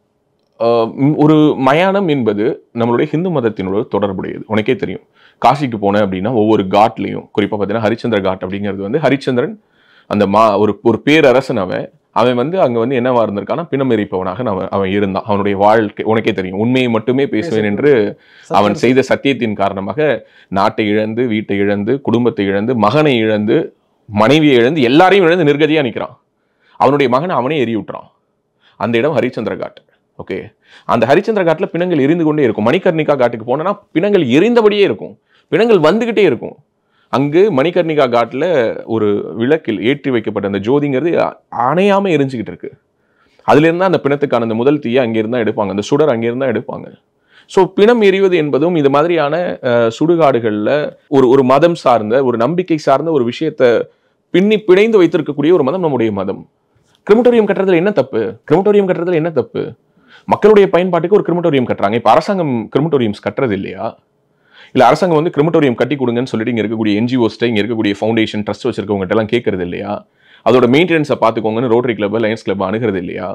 ஆஹ் ம், ஒரு மயானம் என்பது நம்மளுடைய ஹிந்து மதத்தினோட தொடர்புடையது உனக்கே தெரியும் காசிக்கு போனேன் அப்படின்னா ஒவ்வொரு காட்லையும் குறிப்பா பார்த்தீங்கன்னா ஹரிச்சந்திர காட் அப்படிங்கிறது வந்து ஹரிச்சந்திரன் அந்த மா ஒரு ஒரு பேரரசன் அவன் அவன் வந்து அங்க வந்து என்னவா இருந்திருக்கானா பிணம் எரிப்பவனாக அவன் அவன் இருந்தான் அவனுடைய வாழ்க்கை உனக்கே தெரியும் உண்மையை மட்டுமே பேசுவேன் என்று அவன் செய்த சத்தியத்தின் காரணமாக நாட்டை இழந்து வீட்டை இழந்து குடும்பத்தை இழந்து மகனை இழந்து மனைவியை இழந்து எல்லாரையும் இழந்து நிர்கதியா நிக்கிறான் அவனுடைய மகனை அவனே எரி விட்டுறான் அந்த இடம் ஹரிச்சந்திர காட் ஓகே அந்த ஹரிச்சந்திர காட்டுல பிணங்கள் எரிந்து கொண்டே இருக்கும் மணிகர்ணிகா காட்டுக்கு போனோம்னா பிணங்கள் எரிந்தபடியே இருக்கும் பிணங்கள் வந்துகிட்டே இருக்கும் அங்கு மணிகர்ணிகா காட்டுல ஒரு விளக்கில் ஏற்றி வைக்கப்பட்ட அந்த ஜோதிங்கிறது அ- அணையாம எரிஞ்சுக்கிட்டு இருக்கு அதுல இருந்தா அந்த பிணத்துக்கான அந்த முதல் தீயை அங்க இருந்தா எடுப்பாங்க அந்த சுடர் அங்க இருந்தா எடுப்பாங்க ஸோ பிணம் எரிவது என்பதும் இது மாதிரியான அஹ், சுடுகாடுகள்ல ஒரு ஒரு மதம் சார்ந்த ஒரு நம்பிக்கை சார்ந்த ஒரு விஷயத்தை பின்னி பிணைந்து வைத்திருக்கக்கூடிய ஒரு மதம் நம்முடைய மதம் கிரிமட்டோரியம் கட்டுறதுல என்ன தப்பு கிரிமட்டோரியம் கட்டுறதுல என்ன தப்பு மக்களுடைய பயன்பாட்டுக்கு ஒரு கிரிமட்டோரியம் கட்டுறாங்க இப்போ அரசாங்கம் கிரிமட்டோரியம்ஸ் கட்டுறது இல்லையா இல்ல அரசாங்கம் வந்து கிரிமட்டோரியம் கட்டி கொடுங்கன்னு சொல்லிட்டு இங்க இருக்கக்கூடிய என்ஜிஓஸ்ட்ட இங்க இருக்கக்கூடிய ஃபவுண்டேஷன் ட்ரஸ்ட் வச்சிருக்கவங்க எல்லாம் கேட்கறது இல்லையா அதோட மெயின்டெனன்ஸை பார்த்துக்கோங்கன்னு ரோட்டரி கிளப் லயன்ஸ் கிளப் அணுகிறது இல்லையா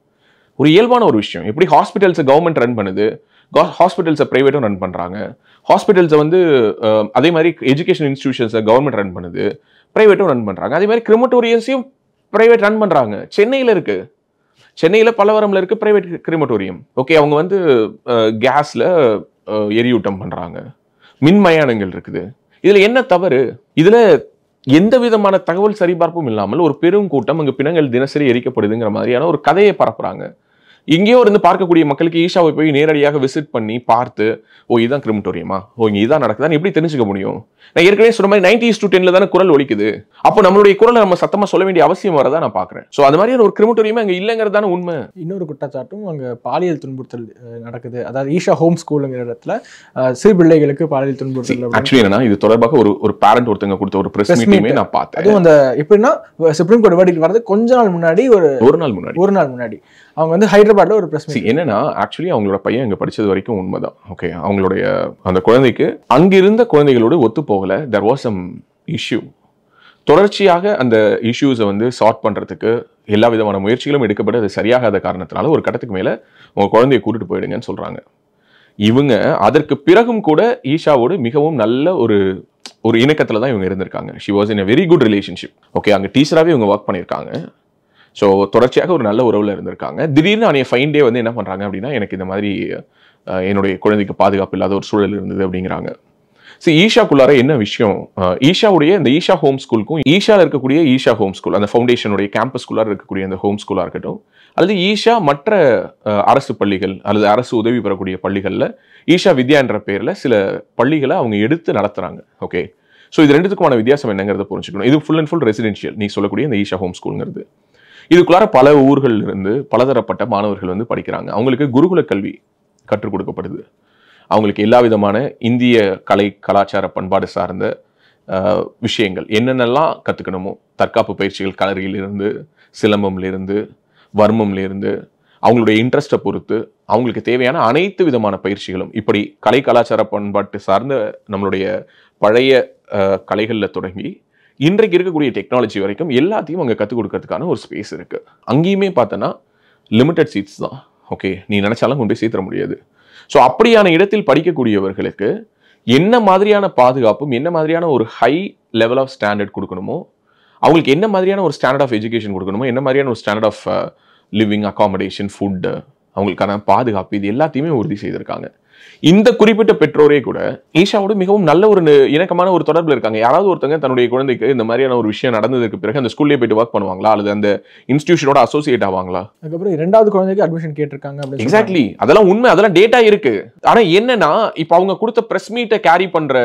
ஒரு இயல்பான ஒரு விஷயம் எப்படி ஹாஸ்பிட்டல்ஸை கவர்மெண்ட் ரன் பண்ணுது ஹாஸ்பிட்டல்ஸை ப்ரைவேட்டும் ரன் பண்றாங்க ஹாஸ்பிட்டல்ஸை வந்து அஹ், அதே மாதிரி எஜுகேஷன் இன்ஸ்டிடியூஷன்ஸை கவர்மெண்ட் ரன் பண்ணுது ப்ரைவேட்டும் ரன் பண்றாங்க அதே மாதிரி கிரிமட்டோரியன்ஸையும் ப்ரைவேட் ரன் பண்றாங்க சென்னையில இருக்கு சென்னையில பலவரம்ல இருக்கு பிரைவேட் கிரிமட்டோரியம் ஓகே அவங்க வந்து கேஸ்ல எரியூட்டம் பண்றாங்க மின்மயானங்கள் இருக்குது இதுல என்ன தவறு இதுல எந்த விதமான தகவல் சரிபார்ப்பும் இல்லாமல் ஒரு பெரும் கூட்டம் அங்கு பிணங்கள் தினசரி எரிக்கப்படுதுங்கிற மாதிரியான ஒரு கதையை பரப்புறாங்க இங்கேயோ இருந்து பார்க்கக்கூடிய மக்களுக்கு ஈஷாவை போய் நேரடியாக விசிட் பண்ணி பார்த்து ஓ இதுதான் கிரிமட்டோரியமா ஓ இங்க இதான் நடக்குதான்னு எப்படி தெரிஞ்சுக்க முடியும் நான் ஏற்கனவே சொன்ன மாதிரி நைன்டி டு டென்ல தானே குரல் ஒலிக்குது அப்போ நம்மளுடைய குரலை நம்ம சத்தமா சொல்ல வேண்டிய அவசியம் வரதா நான் பாக்குறேன் சோ அது மாதிரியான ஒரு கிரிமட்டோரியமே அங்க இல்லைங்கிறது தானே உண்மை இன்னொரு குற்றச்சாட்டும் அங்கே பாலியல் துன்புறுத்தல் அஹ், நடக்குது அதாவது ஈஷா ஹோம் ஸ்கூலுங்கிற இடத்துல அஹ், சிறு பிள்ளைகளுக்கு பாலியல் துன்புறுத்தல் அப்படின்னு ஆக்சுவலி என்னன்னா இது தொடர்பாக ஒரு ஒரு பேரண்ட் ஒருத்தங்க கொடுத்த ஒரு பிரஸ் Press மீட்டிங்குமே meet. நான் பார்த்தேன் அதுவும் அந்த எப்படின்னா சுப்ரீம் கோர்ட் வேர்டிக் வரது கொஞ்ச நாள் முன்னாடி ஒரு ஒரு நாள் முன்னாடி ஒரு நாள் முன்னாடி அவங்க வந்து ஹைதராபாத்ல ஒரு பிரஸ் See, என்னன்னா ஆக்சுவலி அவங்களோட பையன் அங்க படிச்சது வரைக்கும் உண்மைதான் ஓகே அவங்களுடைய அந்த குழந்தைக்கு அங்கிருந்த குழந்தைகளோடு ஒத்து போகல தெர் வாஸ் சம் இஷ்யூ தொடர்ச்சியாக அந்த இஷ்யூஸை வந்து சார்ட் பண்றதுக்கு எல்லா விதமான முயற்சிகளும் எடுக்கப்பட்டு அது சரியாகாத காரணத்தினால ஒரு கட்டத்துக்கு மேல உங்க குழந்தையை கூட்டிட்டு போயிடுங்கன்னு சொல்றாங்க இவங்க அதற்கு பிறகும் கூட ஈஷாவோடு மிகவும் நல்ல ஒரு ஒரு இணக்கத்துல தான் இவங்க இருந்திருக்காங்க she was in a very good relationship okay அங்க டீச்சராகவே இவங்க ஒர்க் பண்ணியிருக்காங்க ஸோ தொடர்ச்சியாக ஒரு நல்ல உறவுல இருந்திருக்காங்க திடீர்னு அன்னைய ஃபைன் டே வந்து என்ன பண்றாங்க அப்படின்னா எனக்கு இந்த மாதிரி அஹ், என்னுடைய குழந்தைக்கு பாதுகாப்பு இல்லாத ஒரு சூழல் இருந்தது அப்படிங்கிறாங்க சரி ஈஷாக்குள்ளார என்ன விஷயம் அஹ், ஈஷாவுடைய இந்த ஈஷா ஹோம் ஸ்கூலுக்கும் ஈஷால இருக்கக்கூடிய ஈஷா ஹோம் ஸ்கூல் அந்த ஃபவுண்டேஷனுடைய கேம்பஸ்குள்ளார இருக்கக்கூடிய அந்த ஹோம் ஸ்கூலா இருக்கட்டும் அல்லது ஈஷா மற்ற அஹ், அரசு பள்ளிகள் அல்லது அரசு உதவி பெறக்கூடிய பள்ளிகள்ல ஈஷா வித்யா என்ற பேர்ல சில பள்ளிகளை அவங்க எடுத்து நடத்துறாங்க ஓகே ஸோ இது ரெண்டுத்துக்குமான வித்தியாசம் என்னங்கிறத புரிஞ்சுக்கணும் இது ஃபுல் அண்ட் ஃபுல் ரெசிடென்ஷியல் நீ சொல்லக்கூடிய இந்த ஈஷா ஹோம் ஸ்கூலுங்கிறது இதுக்குள்ளார பல ஊர்கள் இருந்து பலதரப்பட்ட மாணவர்கள் வந்து படிக்கிறாங்க அவங்களுக்கு குருகுல கல்வி கற்றுக் கொடுக்கப்படுது அவங்களுக்கு எல்லா விதமான இந்திய கலை கலாச்சார பண்பாடு சார்ந்த ஆஹ், விஷயங்கள் என்னென்னலாம் கற்றுக்கணுமோ தற்காப்பு பயிற்சிகள் களரியிலிருந்து சிலம்பம்லேருந்து வர்மம்லேருந்து அவங்களுடைய இன்ட்ரெஸ்ட்டை பொறுத்து அவங்களுக்கு தேவையான அனைத்து விதமான பயிற்சிகளும் இப்படி கலை கலாச்சார பண்பாட்டு சார்ந்த நம்மளுடைய பழைய ஆஹ், கலைகள்ல தொடங்கி இன்றைக்கு இருக்கக்கூடிய டெக்னாலஜி வரைக்கும் எல்லாத்தையும் அங்கே கற்றுக் கொடுக்கறதுக்கான ஒரு ஸ்பேஸ் இருக்கு அங்கேயுமே பார்த்தோன்னா லிமிட்டட் சீட்ஸ் தான் ஓகே நீ நினைச்சாலும் கொண்டு போய் சேர்த்துற முடியாது ஸோ அப்படியான இடத்தில் படிக்கக்கூடியவர்களுக்கு என்ன மாதிரியான பாதுகாப்பும் என்ன மாதிரியான ஒரு ஹை லெவல் ஆஃப் ஸ்டாண்டர்ட் கொடுக்கணுமோ அவங்களுக்கு என்ன மாதிரியான ஒரு ஸ்டாண்டர்ட் ஆஃப் எஜுகேஷன் கொடுக்கணுமோ என்ன மாதிரியான ஒரு standard of living accommodation food அவங்களுக்கான பாதுகாப்பு இது எல்லாத்தையுமே உறுதி செய்திருக்காங்க இந்த குறிப்பிட்ட பெற்றோரே கூட ஈஷாவோட மிகவும் நல்ல ஒரு நெ- இணக்கமான ஒரு தொடர்புல இருக்காங்க யாராவது ஒருத்தங்க தன்னுடைய குழந்தைக்கு இந்த மாதிரியான ஒரு விஷயம் நடந்ததுக்கு பிறகு அந்த ஸ்கூல்லே போயிட்டு ஒர்க் பண்ணுவாங்களா அல்லது அந்த இன்ஸ்டிடியூஷனோட அசோசியேட் ஆவாங்களா அதுக்கப்புறம் இரண்டாவது குழந்தைக்கு அட்மிஷன் கேட்டிருக்காங்க அப்படின்னு சொல்றாங்க. எக்ஸாக்ட்லி அதெல்லாம் உண்மை அதெல்லாம் டேட்டா இருக்கு ஆனா என்னன்னா இப்போ அவங்க கொடுத்த பிரஸ் மீட்டை கேரி பண்ற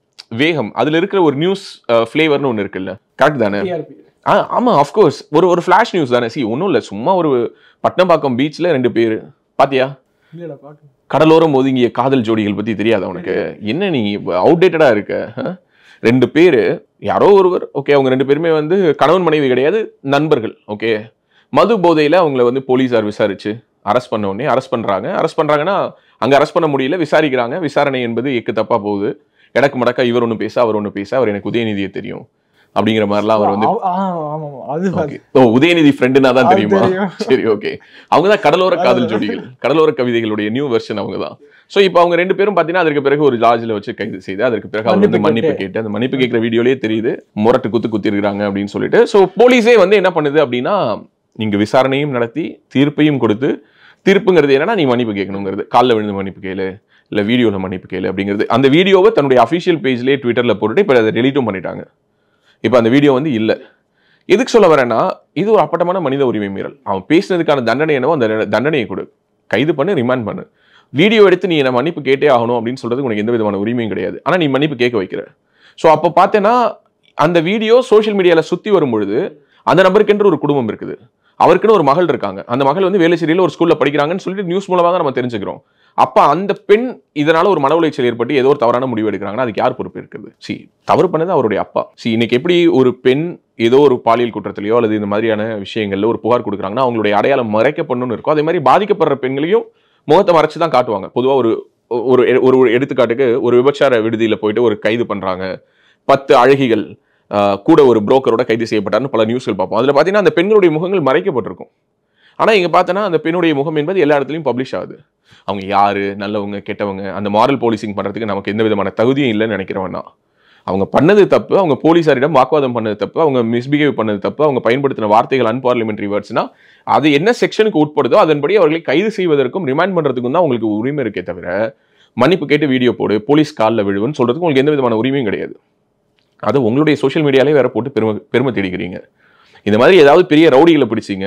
வேகம் அதுல இருக்கிற ஒரு நியூஸ் ஃபிளேவர்னு ஒன்று இருக்குல்ல கரெக்ட் தானே TRP. ஆ ஆமா அஃப்கோர்ஸ் ஒரு ஒரு ஃபிளாஷ் நியூஸ் தானே சி ஒன்றும் இல்லை சும்மா ஒரு பட்டணப்பாக்கம் பீச்ல ரெண்டு பேர் பாத்தியா இல்லடா, பாக்கணும். கடலோரம் ஒதுங்கிய காதல் ஜோடிகள் பத்தி தெரியாதா உனக்கு என்ன நீ அவுடேட்டடா இருக்க ஆ? ரெண்டு பேரு யாரோ ஒருவர் ஓகே அவங்க ரெண்டு பேருமே வந்து கணவன் மனைவி கிடையாது நண்பர்கள் ஓகே மது போதையில அவங்கள வந்து போலீஸார் விசாரிச்சு அரெஸ்ட் பண்ண உடனே அரெஸ்ட் பண்றாங்க அரெஸ்ட் பண்றாங்கன்னா அங்க அரெஸ்ட் பண்ண முடியல விசாரிக்கிறாங்க விசாரணை என்பது எக்கு தப்பா போகுது எனக்கு மடக்கா இவர் ஒன்று பேச அவர் ஒன்று பேச அவர் எனக்கு உதயநிதியை தெரியும் அப்படிங்கிற மாதிரிலாம் அவர் வந்து ஆ, ஆ, ஆமா, ஆமா. அது Okay. ஓ உதயநிதி ஃப்ரெண்டுனா தான் அது தெரியுமா தெரியும். சரி ஓகே அவங்க தான் கடலோர காதல் ஜோடிகள் கடலோர கவிதைகளுடைய நியூ வெர்ஷன் அவங்க தான் ஸோ இப்போ அவங்க ரெண்டு பேரும் பார்த்தீங்கன்னா அதற்கு பிறகு ஒரு லாட்ஜில் வச்சு கைது செய்து அதற்கு பிறகு அவர் வந்து மன்னிப்பு மன்னிப்பு கேட்டு அந்த மன்னிப்பு கேட்குற வீடியோலயே தெரியுது முரட்டு குத்து குத்தி இருக்காங்க அப்படின்னு சொல்லிட்டு ஸோ போலீஸே வந்து என்ன பண்ணுது அப்படின்னா நீங்க விசாரணையும் நடத்தி தீர்ப்பையும் கொடுத்து தீர்ப்புங்கிறது என்னன்னா நீ மன்னிப்பு கேட்கணுங்கிறது காலில் விழுந்து மன்னிப்பு கேளு இல்ல வீடியோல மன்னிப்பு கேளு அப்படிங்கிறது அந்த வீடியோவை தன்னுடைய அஃபிஷியல் பேஜ்லேயே ட்விட்டர்ல போட்டுட்டு இப்போ அதை டெலீட்டும் பண்ணிட்டாங்க இப்போ அந்த வீடியோ வந்து இல்லை எதுக்கு சொல்ல வரேன்னா இது ஒரு அப்பட்டமான மனித உரிமை மீறல் அவன் பேசினதுக்கான தண்டனை என்னவோ அந்த தண்டனையை கொடு கைது பண்ணு ரிமாண்ட் பண்ணு வீடியோ எடுத்து நீ என்ன மன்னிப்பு கேட்டே ஆகணும் அப்படின்னு சொல்றதுக்கு உனக்கு எந்த விதமான உரிமையும் கிடையாது ஆனா நீ மன்னிப்பு கேட்க வைக்கிற ஸோ அப்போ பார்த்தேன்னா அந்த வீடியோ சோஷியல் மீடியால சுத்தி வரும் பொழுது அந்த நபருக்கென்று ஒரு குடும்பம் இருக்குது அவருக்குன்னு ஒரு மகள் இருக்காங்க அந்த மகள் வந்து வேலைச்சேரியில் ஒரு ஸ்கூல்ல படிக்கிறாங்கன்னு சொல்லிட்டு நியூஸ் மூலமாக தான் நம்ம தெரிஞ்சுக்கிறோம் அப்ப அந்த பெண் இதனால ஒரு மன உளைச்சல் ஏற்பட்டு ஏதோ ஒரு தவறான முடிவு எடுக்கிறாங்கன்னா அதுக்கு யார் பொறுப்பு இருக்குது சி தவறு பண்ணது அவருடைய அப்பா சி இன்னைக்கு எப்படி ஒரு பெண் ஏதோ ஒரு பாலியல் குற்றத்திலையோ அல்லது இந்த மாதிரியான விஷயங்கள்ல ஒரு புகார் கொடுக்குறாங்கன்னா அவங்களுடைய அடையாளம் மறைக்கப்படணும்னு இருக்கும் அதே மாதிரி பாதிக்கப்படுற பெண்களையும் முகத்தை மறைச்சு தான் காட்டுவாங்க பொதுவா ஒரு ஒரு ஒரு ஒரு எடுத்துக்காட்டுக்கு ஒரு விபச்சார விடுதியில போயிட்டு ஒரு கைது பண்றாங்க பத்து அழகிகள் ஆஹ், கூட ஒரு புரோக்கரோட கைது செய்யப்பட்டார்னு பல நியூஸ்கள் பார்ப்போம் அதுல பாத்தீங்கன்னா அந்த பெண்களுடைய முகங்கள் மறைக்கப்பட்டிருக்கும் ஆனா இங்க பார்த்தோன்னா அந்த பெண்ணுடைய முகம் என்பது எல்லா இடத்துலையும் பப்ளிஷ் ஆகுது அவங்க யாரு நல்லவங்க கெட்டவங்க அந்த மாரல் போலீசிங் பண்றதுக்கு நமக்கு எந்த விதமான தகுதியும் இல்லைன்னு நினைக்கிறவனா அவங்க பண்ணது தப்பு அவங்க போலீசாரிடம் வாக்குவாதம் பண்ணது தப்பு அவங்க மிஸ்பிஹேவ் பண்ணது தப்பு அவங்க பயன்படுத்தின வார்த்தைகள் அன்பார்லிமெண்ட்ரி வேர்ட்ஸ்னா அது என்ன செக்ஷனுக்கு உட்படுதோ அதன்படி அவர்களை கைது செய்வதற்கும் ரிமாண்ட் பண்றதுக்கும் தான் உங்களுக்கு உரிமை இருக்கே தவிர மன்னிப்பு கேட்டு வீடியோ போடு போலீஸ் காலில் விழுவுன்னு சொல்றதுக்கு உங்களுக்கு எந்த விதமான உரிமையும் கிடையாது அது உங்களுடைய சோஷியல் மீடியாலே வேற போட்டு பெருமை பெருமை தேடிக்கிறீங்க இந்த மாதிரி ஏதாவது பெரிய ரவுடிகளை பிடிச்சிங்க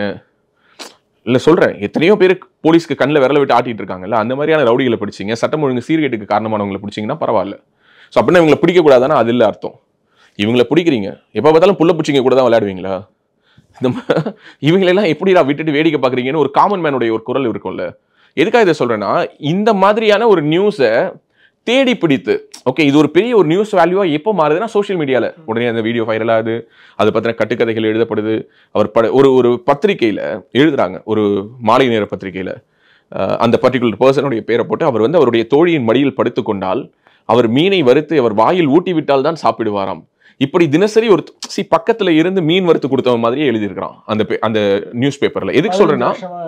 இல்ல சொல்றேன் எத்தனையோ பேர் போலீஸ்க்கு கண்ணில் விரல விட்டு ஆட்டிட்டு இருக்காங்கல்ல அந்த மாதிரியான ரவுடிகளை பிடிச்சிங்க சட்டம் ஒழுங்கு சீர்கேட்டுக்கு காரணமானவங்களை பிடிச்சிங்கன்னா பரவாயில்ல ஸோ அப்படின்னா இவங்களை பிடிக்க கூடாதானா அது இல்லை அர்த்தம் இவங்களை பிடிக்கிறீங்க எப்போ பார்த்தாலும் புள்ள பூச்சிங்க கூட தான் விளையாடுவீங்களா இந்த ம- இவங்களெல்லாம் எப்படிடா விட்டுட்டு வேடிக்கை பார்க்குறீங்கன்னு ஒரு காமன் மேனுடைய ஒரு குரல் இருக்கும்ல எதுக்காக இதை சொல்றேன்னா இந்த மாதிரியான ஒரு நியூஸை தேடி பிடித்து ஓகே இது ஒரு பெரிய ஒரு நியூஸ் வேல்யூவா எப்போ மாறுதுன்னா சோஷியல் மீடியால உடனே அந்த வீடியோ வைரல் ஆகுது அதை பத்தின கட்டுக்கதைகள் எழுதப்படுது அவர் பட ஒரு ஒரு பத்திரிக்கையில எழுதுறாங்க ஒரு மாலை நேர பத்திரிக்கையில அஹ், அந்த பர்டிகுலர் பர்சனுடைய பேரை போட்டு அவர் வந்து அவருடைய தோழியின் மடியில் படுத்து கொண்டால் அவர் மீனை வறுத்து அவர் வாயில் ஊட்டி விட்டால் தான் சாப்பிடுவாராம் இப்படி தினசரி ஒரு சி பக்கத்துல இருந்து மீன் வறுத்து கொடுத்தவன் மாதிரியே எழுதியிருக்கிறான் அந்த பே- அந்த நியூஸ் பேப்பர்ல எதுக்கு சொல்றேன்னா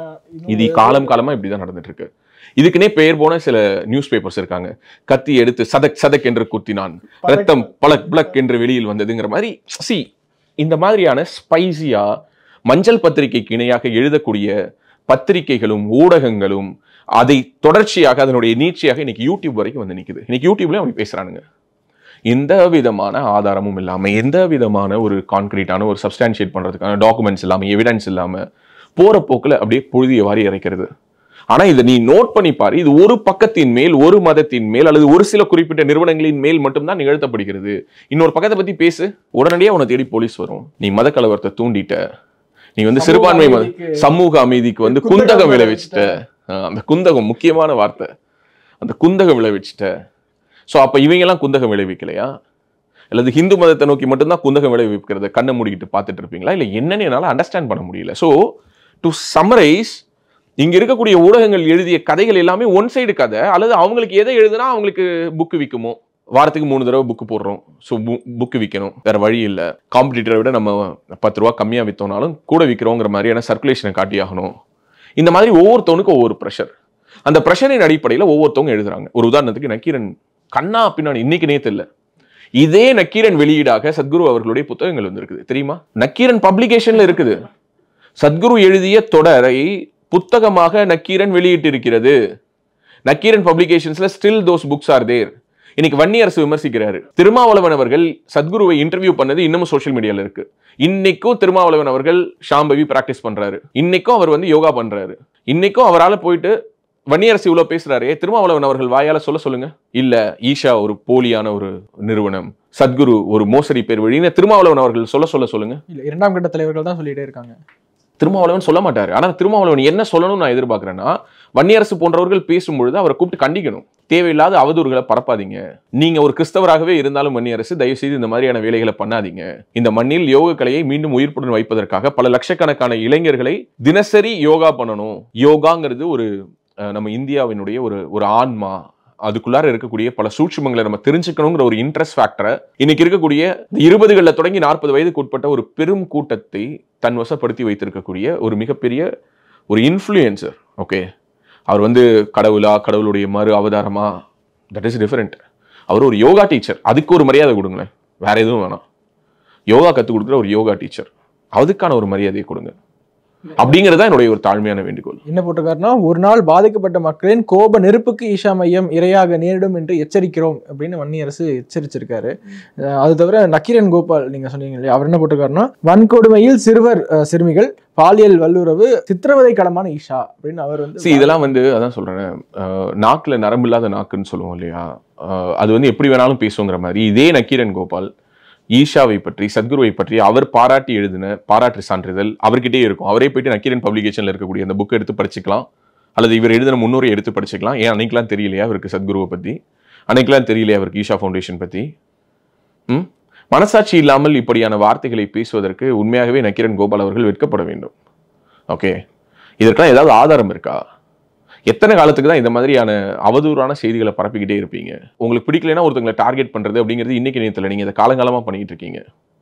இது காலம் காலமா இப்படிதான் நடந்துட்டு இருக்கு இதுக்குன்னே பெயர் போன சில நியூஸ் பேப்பர்ஸ் இருக்காங்க கத்தி எடுத்து சதக் சதக் என்று குத்தினான் ரத்தம் பலக் பலக் என்று வெளியில் வந்ததுங்கிற மாதிரி சி இந்த மாதிரியான ஸ்பைசியா மஞ்சள் பத்திரிகைக்கு இணையாக எழுதக்கூடிய பத்திரிகைகளும் ஊடகங்களும் அதை தொடர்ச்சியாக அதனுடைய நீட்சியாக இன்னைக்கு யூடியூப் வரைக்கும் வந்து நிக்குது இன்னைக்கு யூடியூப்லயும் அப்படி பேசுறானுங்க எந்த விதமான ஆதாரமும் இல்லாம எந்த விதமான ஒரு கான்கிரீட்டான ஒரு சப்ஸ்டான்ஷியேட் பண்றதுக்கான டாக்குமெண்ட்ஸ் இல்லாம எவிடன்ஸ் இல்லாம போற போக்குல அப்படியே புழுதிய வாரி இறைக்கிறது ஆனா இதை நீ நோட் பண்ணி பாரு இது ஒரு பக்கத்தின் மேல் ஒரு மதத்தின் மேல் அல்லது ஒரு சில குறிப்பிட்ட நிறுவனங்களின் மேல் மட்டும்தான் நிகழ்த்தப்படுகிறது இன்னொரு பக்கத்தை பத்தி பேசு உடனடியா உன்னை தேடி போலீஸ் வரும் நீ மத கலவரத்தை தூண்டிட்ட நீ வந்து சமூக சிறுபான்மை மத- அமைதிக்கு- சமூக அமைதிக்கு வந்து குந்தகம் குந்தகம் விளைவிச்சிட்ட. விளைவிச்சிட்ட ஆஹ் அந்த குந்தகம் முக்கியமான வார்த்தை அந்த குந்தகம் விளைவிச்சிட்ட சோ அப்ப இவங்க எல்லாம் குந்தகம் விளைவிக்கலையா அல்லது ஹிந்து மதத்தை நோக்கி மட்டும்தான் குந்தகம் விளைவிக்கிறத கண்ணை மூடிக்கிட்டு பார்த்துட்டு இருப்பீங்களா இல்ல என்னன்னு என்னால அண்டர்ஸ்டாண்ட் பண்ண முடியல சோ டு சம்மரைஸ் இங்க இருக்கக்கூடிய ஊடகங்கள் எழுதிய கதைகள் எல்லாமே ஒன் சைடு கதை அல்லது அவங்களுக்கு எதை எழுதுனா அவங்களுக்கு புக்கு விற்குமோ வாரத்துக்கு மூணு தடவை புக்கு போடுறோம் ஸோ புக்கு விற்கணும் வேற வழி இல்லை காம்படிட்டரை விட நம்ம பத்து ரூபா கம்மியாக விற்றோம்னாலும் கூட விற்கிறோங்கிற மாதிரியான சர்க்குலேஷனை காட்டி ஆகணும் இந்த மாதிரி ஒவ்வொருத்தவனுக்கும் ஒவ்வொரு ப்ரெஷர் அந்த ப்ரெஷரின் அடிப்படையில் ஒவ்வொருத்தவங்க எழுதுறாங்க ஒரு உதாரணத்துக்கு நக்கீரன் கண்ணா பின்னாடி இன்னைக்கு நேத்து இல்ல இதே நக்கீரன் வெளியீடாக சத்குரு அவர்களுடைய புத்தகங்கள் வந்திருக்குது தெரியுமா நக்கீரன் பப்ளிகேஷன்ல இருக்குது சத்குரு எழுதிய தொடரை புத்தகமாக நக்கீரன் வெளியிட்டிருக்கிறது நக்கீரன் பப்ளிகேஷன்ஸ்ல still those books are there இன்னைக்கு வன்னி அரசு விமர்சிக்கிறாரு திருமாவளவன் அவர்கள் சத்குருவை இன்டர்வியூ பண்ணது இன்னமும் சோஷியல் மீடியால இருக்கு இன்னைக்கும் திருமாவளவன் அவர்கள் ஷாம்பவி பிராக்டிஸ் பண்றாரு இன்னைக்கும் அவர் வந்து யோகா பண்றாரு இன்னைக்கும் அவரால போயிட்டு வன்னியரசு இவ்வளவு பேசுறாரே திருமாவளவன் அவர்கள் வாயால சொல்ல சொல்லுங்க இல்ல ஈஷா ஒரு போலியான ஒரு நிறுவனம் சத்குரு ஒரு மோசடி பேர் வழின்னு திருமாவளவன் அவர்கள் சொல்ல சொல்ல சொல்லுங்க இல்ல இரண்டாம் கட்ட தலைவர்கள் தான் சொல்லிட்டே இருக்காங்க திருமாவளவன் சொல்ல மாட்டாரு ஆனா திருமாவளவன் என்ன சொல்லணும்னு நான் எதிர்பார்க்கிறேன்னா வன்னியரசு போன்றவர்கள் பேசும்பொழுது அவரை கூப்பிட்டு கண்டிக்கணும் தேவையில்லாத அவதூறுகளை பரப்பாதீங்க நீங்க ஒரு கிறிஸ்தவராகவே இருந்தாலும் வன்னியரசு தயவு செய்து இந்த மாதிரியான வேலைகளை பண்ணாதீங்க இந்த மண்ணில் யோக கலையை மீண்டும் உயிர்ப்புடன் வைப்பதற்காக பல லட்சக்கணக்கான இளைஞர்களை தினசரி யோகா பண்ணணும் யோகாங்கிறது ஒரு அஹ், நம்ம இந்தியாவினுடைய ஒரு ஒரு ஆன்மா அதுக்குள்ளார இருக்கக்கூடிய பல சூட்சுமங்களை நம்ம தெரிஞ்சுக்கணுங்கிற ஒரு இன்ட்ரெஸ்ட் ஃபேக்டரை இன்னைக்கு இருக்கக்கூடிய இந்த இருபதுகள்ல தொடங்கி நாற்பது வயதுக்கு உட்பட்ட ஒரு பெரும் கூட்டத்தை தன் வசப்படுத்தி வைத்திருக்கக்கூடிய ஒரு மிகப்பெரிய ஒரு இன்ஃப்ளூயன்சர் ஓகே அவர் வந்து கடவுளா கடவுளுடைய மறு அவதாரமா தட் இஸ் டிஃபரெண்ட் அவர் ஒரு யோகா டீச்சர் அதுக்கு ஒரு மரியாதை கொடுங்களேன் வேற எதுவும் வேணாம் யோகா கற்றுக் கொடுக்குற ஒரு யோகா டீச்சர் அதுக்கான ஒரு மரியாதையை கொடுங்க அப்படிங்கிறது தான் என்னுடைய ஒரு தாழ்மையான வேண்டுகோள் என்ன போட்டிருக்காருன்னா ஒரு நாள் பாதிக்கப்பட்ட மக்களின் கோப நெருப்புக்கு ஈஷா மையம் இரையாக நேரிடும் என்று எச்சரிக்கிறோம் அப்படின்னு வன்னி அரசு எச்சரிச்சிருக்காரு அஹ் அது தவிர நக்கீரன் கோபால் நீங்க சொன்னீங்க இல்லையா அவர் என்ன போட்டிருக்காருன்னா வன்கொடுமையில் சிறுவர் அஹ், சிறுமிகள் பாலியல் வல்லுறவு சித்திரவதை களமான ஈஷா அப்படின்னு அவர் வந்து சி இதெல்லாம் வந்து அதான் சொல்றேன் அஹ், நாக்குல நரம்பு இல்லாத நாக்குன்னு சொல்லுவோம் இல்லையா அஹ், அது வந்து எப்படி வேணாலும் பேசுங்கிற மாதிரி இதே நக்கீரன் கோபால் ஈஷாவை பற்றி சத்குருவை பற்றி அவர் பாராட்டி எழுதின பாராட்டு சான்றிதழ் அவர்கிட்டே இருக்கும் அவரே போயிட்டு நக்கீரன் பப்ளிகேஷன்ல இருக்கக்கூடிய அந்த புக் எடுத்து படிச்சுக்கலாம் அல்லது இவர் எழுதின முன்னோரை எடுத்து படிச்சுக்கலாம் ஏன் அன்னைக்கெல்லாம் தெரியலையா அவருக்கு சத்குருவை பத்தி அன்னைக்கெல்லாம் தெரியலையா அவருக்கு ஈஷா ஃபவுண்டேஷன் பத்தி ம் மனசாட்சி இல்லாமல் இப்படியான வார்த்தைகளை பேசுவதற்கு உண்மையாகவே நக்கீரன் கோபால் அவர்கள் வெட்கப்பட வேண்டும் ஓகே இதற்கெல்லாம் ஏதாவது ஆதாரம் இருக்கா எத்தனை காலத்துக்கு தான் இந்த மாதிரியான அவதூறான செய்திகளை பரப்பிக்கிட்டே இருப்பீங்க உங்களுக்கு பிடிக்கலைன்னா ஒருத்தங்களை டார்கெட் பண்றது அப்படிங்கிறது இன்னைக்கு நேரத்தில் நீங்க இதை காலங்காலமா பண்ணிட்டு இருக்கீங்க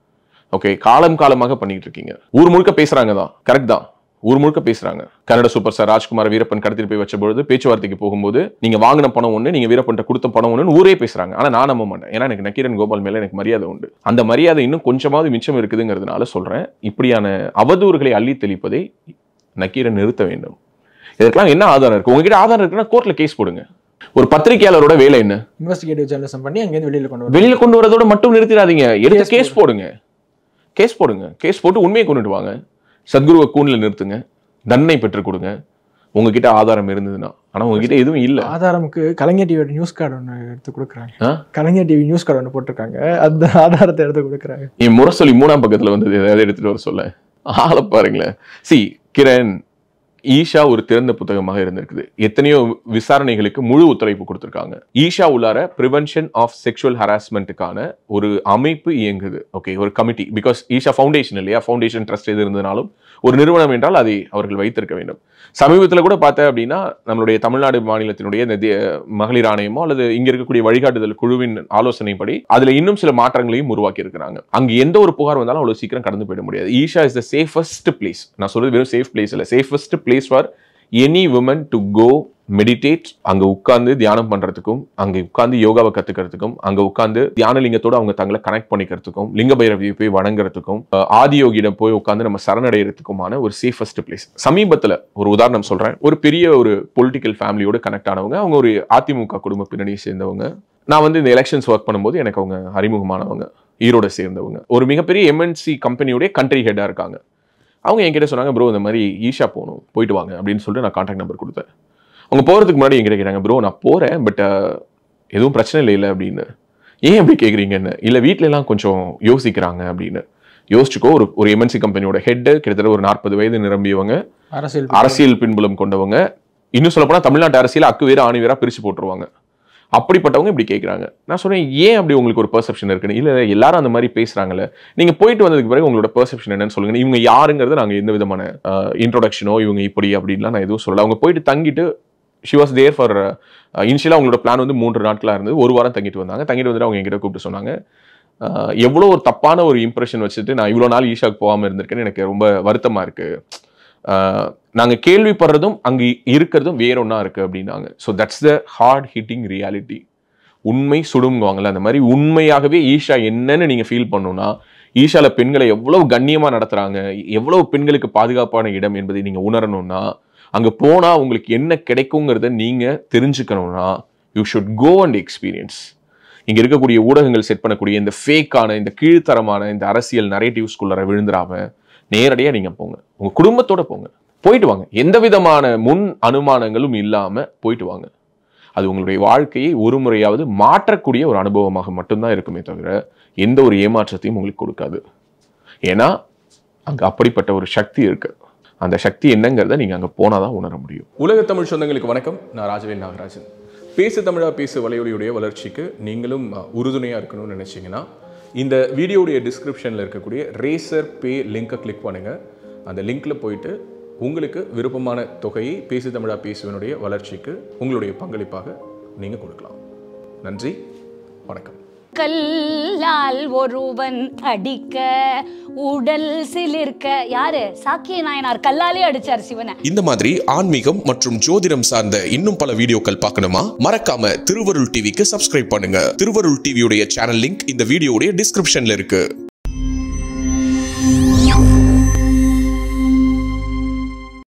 ஓகே காலம் காலமாக பண்ணிட்டு இருக்கீங்க ஊர் முழுக்க பேசுறாங்க தான் கரெக்ட் தான் ஊர் முழுக்க பேசுறாங்க கன்னட சூப்பர் ஸ்டார் ராஜ்குமார் வீரப்பன் கடத்திட்டு போய் வச்ச பொழுது பேச்சுவார்த்தைக்கு போகும்போது நீங்க வாங்கின பணம் ஒண்ணு நீங்க வீரப்பன்ட்ட கொடுத்த பணம் ஒண்ணுன்னு ஊரே பேசுறாங்க ஆனா நான் நம்ப மாட்டேன் ஏன்னா எனக்கு நக்கீரன் கோபால் மேல எனக்கு மரியாதை உண்டு அந்த மரியாதை இன்னும் கொஞ்சமாவது மிச்சம் இருக்குதுங்கிறதுனால சொல்றேன் இப்படியான அவதூறுகளை அள்ளி தெளிப்பதை நக்கீரன் நிறுத்த வேண்டும் இதற்கெல்லாம் என்ன ஆதாரம் இருக்கு உங்ககிட்ட ஆதாரம் இருக்குன்னா கோர்ட்ல கேஸ் போடுங்க ஒரு பத்திரிகையாளரோட வேலை என்ன இன்வெஸ்டிகேட்டிவ் ஜேர்னலிசம் பண்ணி அங்கேருந்து வெளியில கொண்டு வரும் வெளியில கொண்டு வரதோட மட்டும் நிறுத்திடாதீங்க எடுத்து Case கேஸ் போடுங்க கேஸ் போடுங்க கேஸ் போட்டு உண்மையை கொண்டுட்டு வாங்க சத்குருவை கூண்ல நிறுத்துங்க தண்டனை பெற்றுக் கொடுங்க உங்ககிட்ட ஆதாரம் இருந்ததுன்னா ஆனா உங்ககிட்ட எதுவும் இல்ல ஆதாரமுக்கு கலைஞர் டிவியோட நியூஸ் கார்டு ஒன்று எடுத்து கொடுக்குறாங்க ஆ? கலைஞர் டிவி நியூஸ் கார்டு ஒன்று போட்டிருக்காங்க அந்த ஆதாரத்தை எடுத்து கொடுக்குறாங்க என் முரசொலி மூணாம் பக்கத்துல வந்தது ஏதாவது எடுத்துட்டு வர சொல்ல ஆளை பாருங்களேன் சி கிரண் ஈஷா ஒரு திறந்த புத்தகமாக இருந்திருக்குது எத்தனையோ விசாரணைகளுக்கு முழு ஒத்துழைப்பு கொடுத்திருக்காங்க ஈஷா உள்ளார ப்ரிவென்ஷன் ஆஃப் செக்ஷுவல் ஹராஸ்மெண்ட்டுக்கான ஒரு அமைப்பு இயங்குது ஓகே ஒரு கமிட்டி பிகாஸ் ஈஷா ஃபவுண்டேஷன் இல்லையா ஃபவுண்டேஷன் ட்ரஸ்ட் எது இருந்தனாலும் ஒரு நிறுவனம் என்றால் அதை அவர்கள் வைத்திருக்க வேண்டும் சமீபத்தில் கூட பார்த்தேன் அப்படின்னா நம்மளுடைய தமிழ்நாடு மாநிலத்தினுடைய இந்த தே- மகளிர் ஆணையமோ அல்லது இங்க இருக்கக்கூடிய வழிகாட்டுதல் குழுவின் ஆலோசனைப்படி அதுல இன்னும் சில மாற்றங்களையும் உருவாக்கி இருக்கிறாங்க அங்க எந்த ஒரு புகார் வந்தாலும் அவ்வளவு சீக்கிரம் கடந்து போயிட முடியாது Isha is the safest place நான் சொல்றது வெறும் சேஃப் பிளேஸ் இல்ல safest place for any woman to go meditate அங்க உட்கார்ந்து தியானம் பண்றதுக்கும் அங்க உட்கார்ந்து யோகாவை கத்துக்கிறதுக்கும் அங்க உட்கார்ந்து தியானலிங்கத்தோட அவங்க தங்களை கனெக்ட் பண்ணிக்கிறதுக்கும் லிங்க பைரவியை போய் வணங்குறதுக்கும் அஹ், ஆதியோகியிடம் போய் உட்கார்ந்து நம்ம சரணடைகிறதுக்குமான ஒரு சேஃபஸ்ட் பிளேஸ் சமீபத்துல ஒரு உதாரணம் சொல்றேன் ஒரு பெரிய ஒரு பொலிட்டிக்கல் ஃபேமிலியோட கனெக்ட் ஆனவங்க அவங்க ஒரு அதிமுக குடும்ப பின்னணியை சேர்ந்தவங்க நான் வந்து இந்த எலெக்ஷன்ஸ் ஒர்க் பண்ணும்போது எனக்கு அவங்க அறிமுகமானவங்க ஈரோட சேர்ந்தவங்க ஒரு மிகப்பெரிய எம்என்சி கம்பெனியோட கண்ட்ரி ஹெட்டா இருக்காங்க அவங்க என்கிட்ட சொன்னாங்க ப்ரோ இந்த மாதிரி ஈஷா போகணும் போயிட்டு வாங்க அப்படின்னு சொல்லிட்டு நான் கான்டாக்ட் நம்பர் கொடுத்தேன் அவங்க போகிறதுக்கு முன்னாடி என்கிட்ட கேட்டாங்க ப்ரோ நான் போகிறேன் பட் எதுவும் பிரச்சனை இல்லை இல்லை அப்படின்னு ஏன் அப்படி கேட்குறீங்கன்னு இல்லை வீட்ல எல்லாம் கொஞ்சம் யோசிக்கிறாங்க அப்படின்னு யோசிச்சுக்கோ ஒரு ஒரு எம்என்சி கம்பெனியோட ஹெட்டு கிட்டத்தட்ட ஒரு நாற்பது வயது நிரம்பியவங்க அரசியல் அரசியல் பின்புலம் கொண்டவங்க இன்னும் சொல்ல போனா தமிழ்நாட்டு அரசியல் அக்கு வேறு ஆணி வேறா பிரிச்சு போட்டுருவாங்க அப்படிப்பட்டவங்க இப்படி கேட்குறாங்க நான் சொன்னேன் ஏன் அப்படி உங்களுக்கு ஒரு பெர்செப்ஷன் இருக்குன்னு இல்லை எல்லாரும் அந்த மாதிரி பேசுறாங்கல்ல நீங்க போயிட்டு வந்ததுக்கு பிறகு உங்களோட பெர்செப்ஷன் என்னன்னு சொல்லுங்க இவங்க யாருங்கிறது நாங்க எந்த விதமான இன்ட்ரோடக்ஷனோ இவங்க இப்படி அப்படின்லாம் நான் எதுவும் சொல்லல அவங்க போயிட்டு தங்கிட்டு ஷி வாஸ் தேர் ஃபார் இனிஷியலாக அவங்களோட பிளான் வந்து மூன்று நாட்களாக இருந்தது ஒரு வாரம் தங்கிட்டு வந்தாங்க தங்கிட்டு வந்துட்டு அவங்க என்கிட்ட கூப்பிட்டு சொன்னாங்க அஹ், எவ்வளோ ஒரு தப்பான ஒரு இம்ப்ரெஷன் வச்சுட்டு நான் இவ்வளோ நாள் ஈஷாக்கு போகாமல் இருந்திருக்கேன்னு எனக்கு ரொம்ப வருத்தமாக இருக்கு அஹ், நாங்க கேள்விப்படுறதும் அங்க இருக்கிறதும் வேற ஒன்றா இருக்கு அப்படின்னாங்க so that's the hard hitting reality உண்மை சுடுங்குவாங்கல்ல அந்த மாதிரி உண்மையாகவே ஈஷா என்னன்னு நீங்க ஃபீல் பண்ணணும்னா ஈஷால பெண்களை எவ்வளவு கண்ணியமா நடத்துறாங்க எவ்வளவு பெண்களுக்கு பாதுகாப்பான இடம் என்பதை நீங்க உணரணும்னா அங்க போனா உங்களுக்கு என்ன கிடைக்குங்கிறத நீங்க தெரிஞ்சுக்கணும்னா you should go and experience இங்க இருக்கக்கூடிய ஊடகங்கள் செட் பண்ணக்கூடிய இந்த ஃபேக்கான இந்த கீழ்த்தரமான இந்த அரசியல் நரேட்டிவ்ஸ்குள்ளார விழுந்துடாம நேரடியா நீங்க போங்க உங்க குடும்பத்தோட போங்க போயிட்டு வாங்க எந்த விதமான முன் அனுமானங்களும் இல்லாம போயிட்டு வாங்க அது உங்களுடைய வாழ்க்கையை ஒரு முறையாவது மாற்றக்கூடிய ஒரு அனுபவமாக மட்டும்தான் இருக்குமே தவிர எந்த ஒரு ஏமாற்றத்தையும் உங்களுக்கு கொடுக்காது ஏன்னா அங்க அப்படிப்பட்ட ஒரு சக்தி இருக்கு அந்த சக்தி என்னங்கிறத நீங்க அங்க போனாதான் உணர முடியும் உலக தமிழ் சொந்தங்களுக்கு வணக்கம் நான் ராஜவேல் நாகராஜன் பேசு தமிழா பேசு வலையொலியுடைய வளர்ச்சிக்கு நீங்களும் அஹ், உறுதுணையா இருக்கணும்னு நினைச்சீங்கன்னா இந்த வீடியோடைய டிஸ்கிரிப்ஷனில் இருக்கக்கூடிய ரேசர் பே லிங்கை கிளிக் பண்ணுங்க அந்த லிங்க்ல போயிட்டு உங்களுக்கு விருப்பமான தொகையை பேசு தமிழா பேசுவனுடைய வளர்ச்சிக்கு உங்களுடைய பங்களிப்பாக நீங்க கொடுக்கலாம் நன்றி வணக்கம் கல்லால் ஒருவன் அடிக்க உடல் சிலிர்க்க யாரு சாக்கிய நாயனார் கல்லாலே அடிச்சார் சிவனை இந்த மாதிரி ஆன்மீகம் மற்றும் ஜோதிடம் சார்ந்த இன்னும் பல வீடியோக்கள் பார்க்கணுமா மறக்காம திருவருள் டிவிக்கு சப்ஸ்கிரைப் பண்ணுங்க திருவருள் டிவியுடைய சேனல் லிங்க் இந்த வீடியோடைய டிஸ்கிரிப்ஷன்ல இருக்கு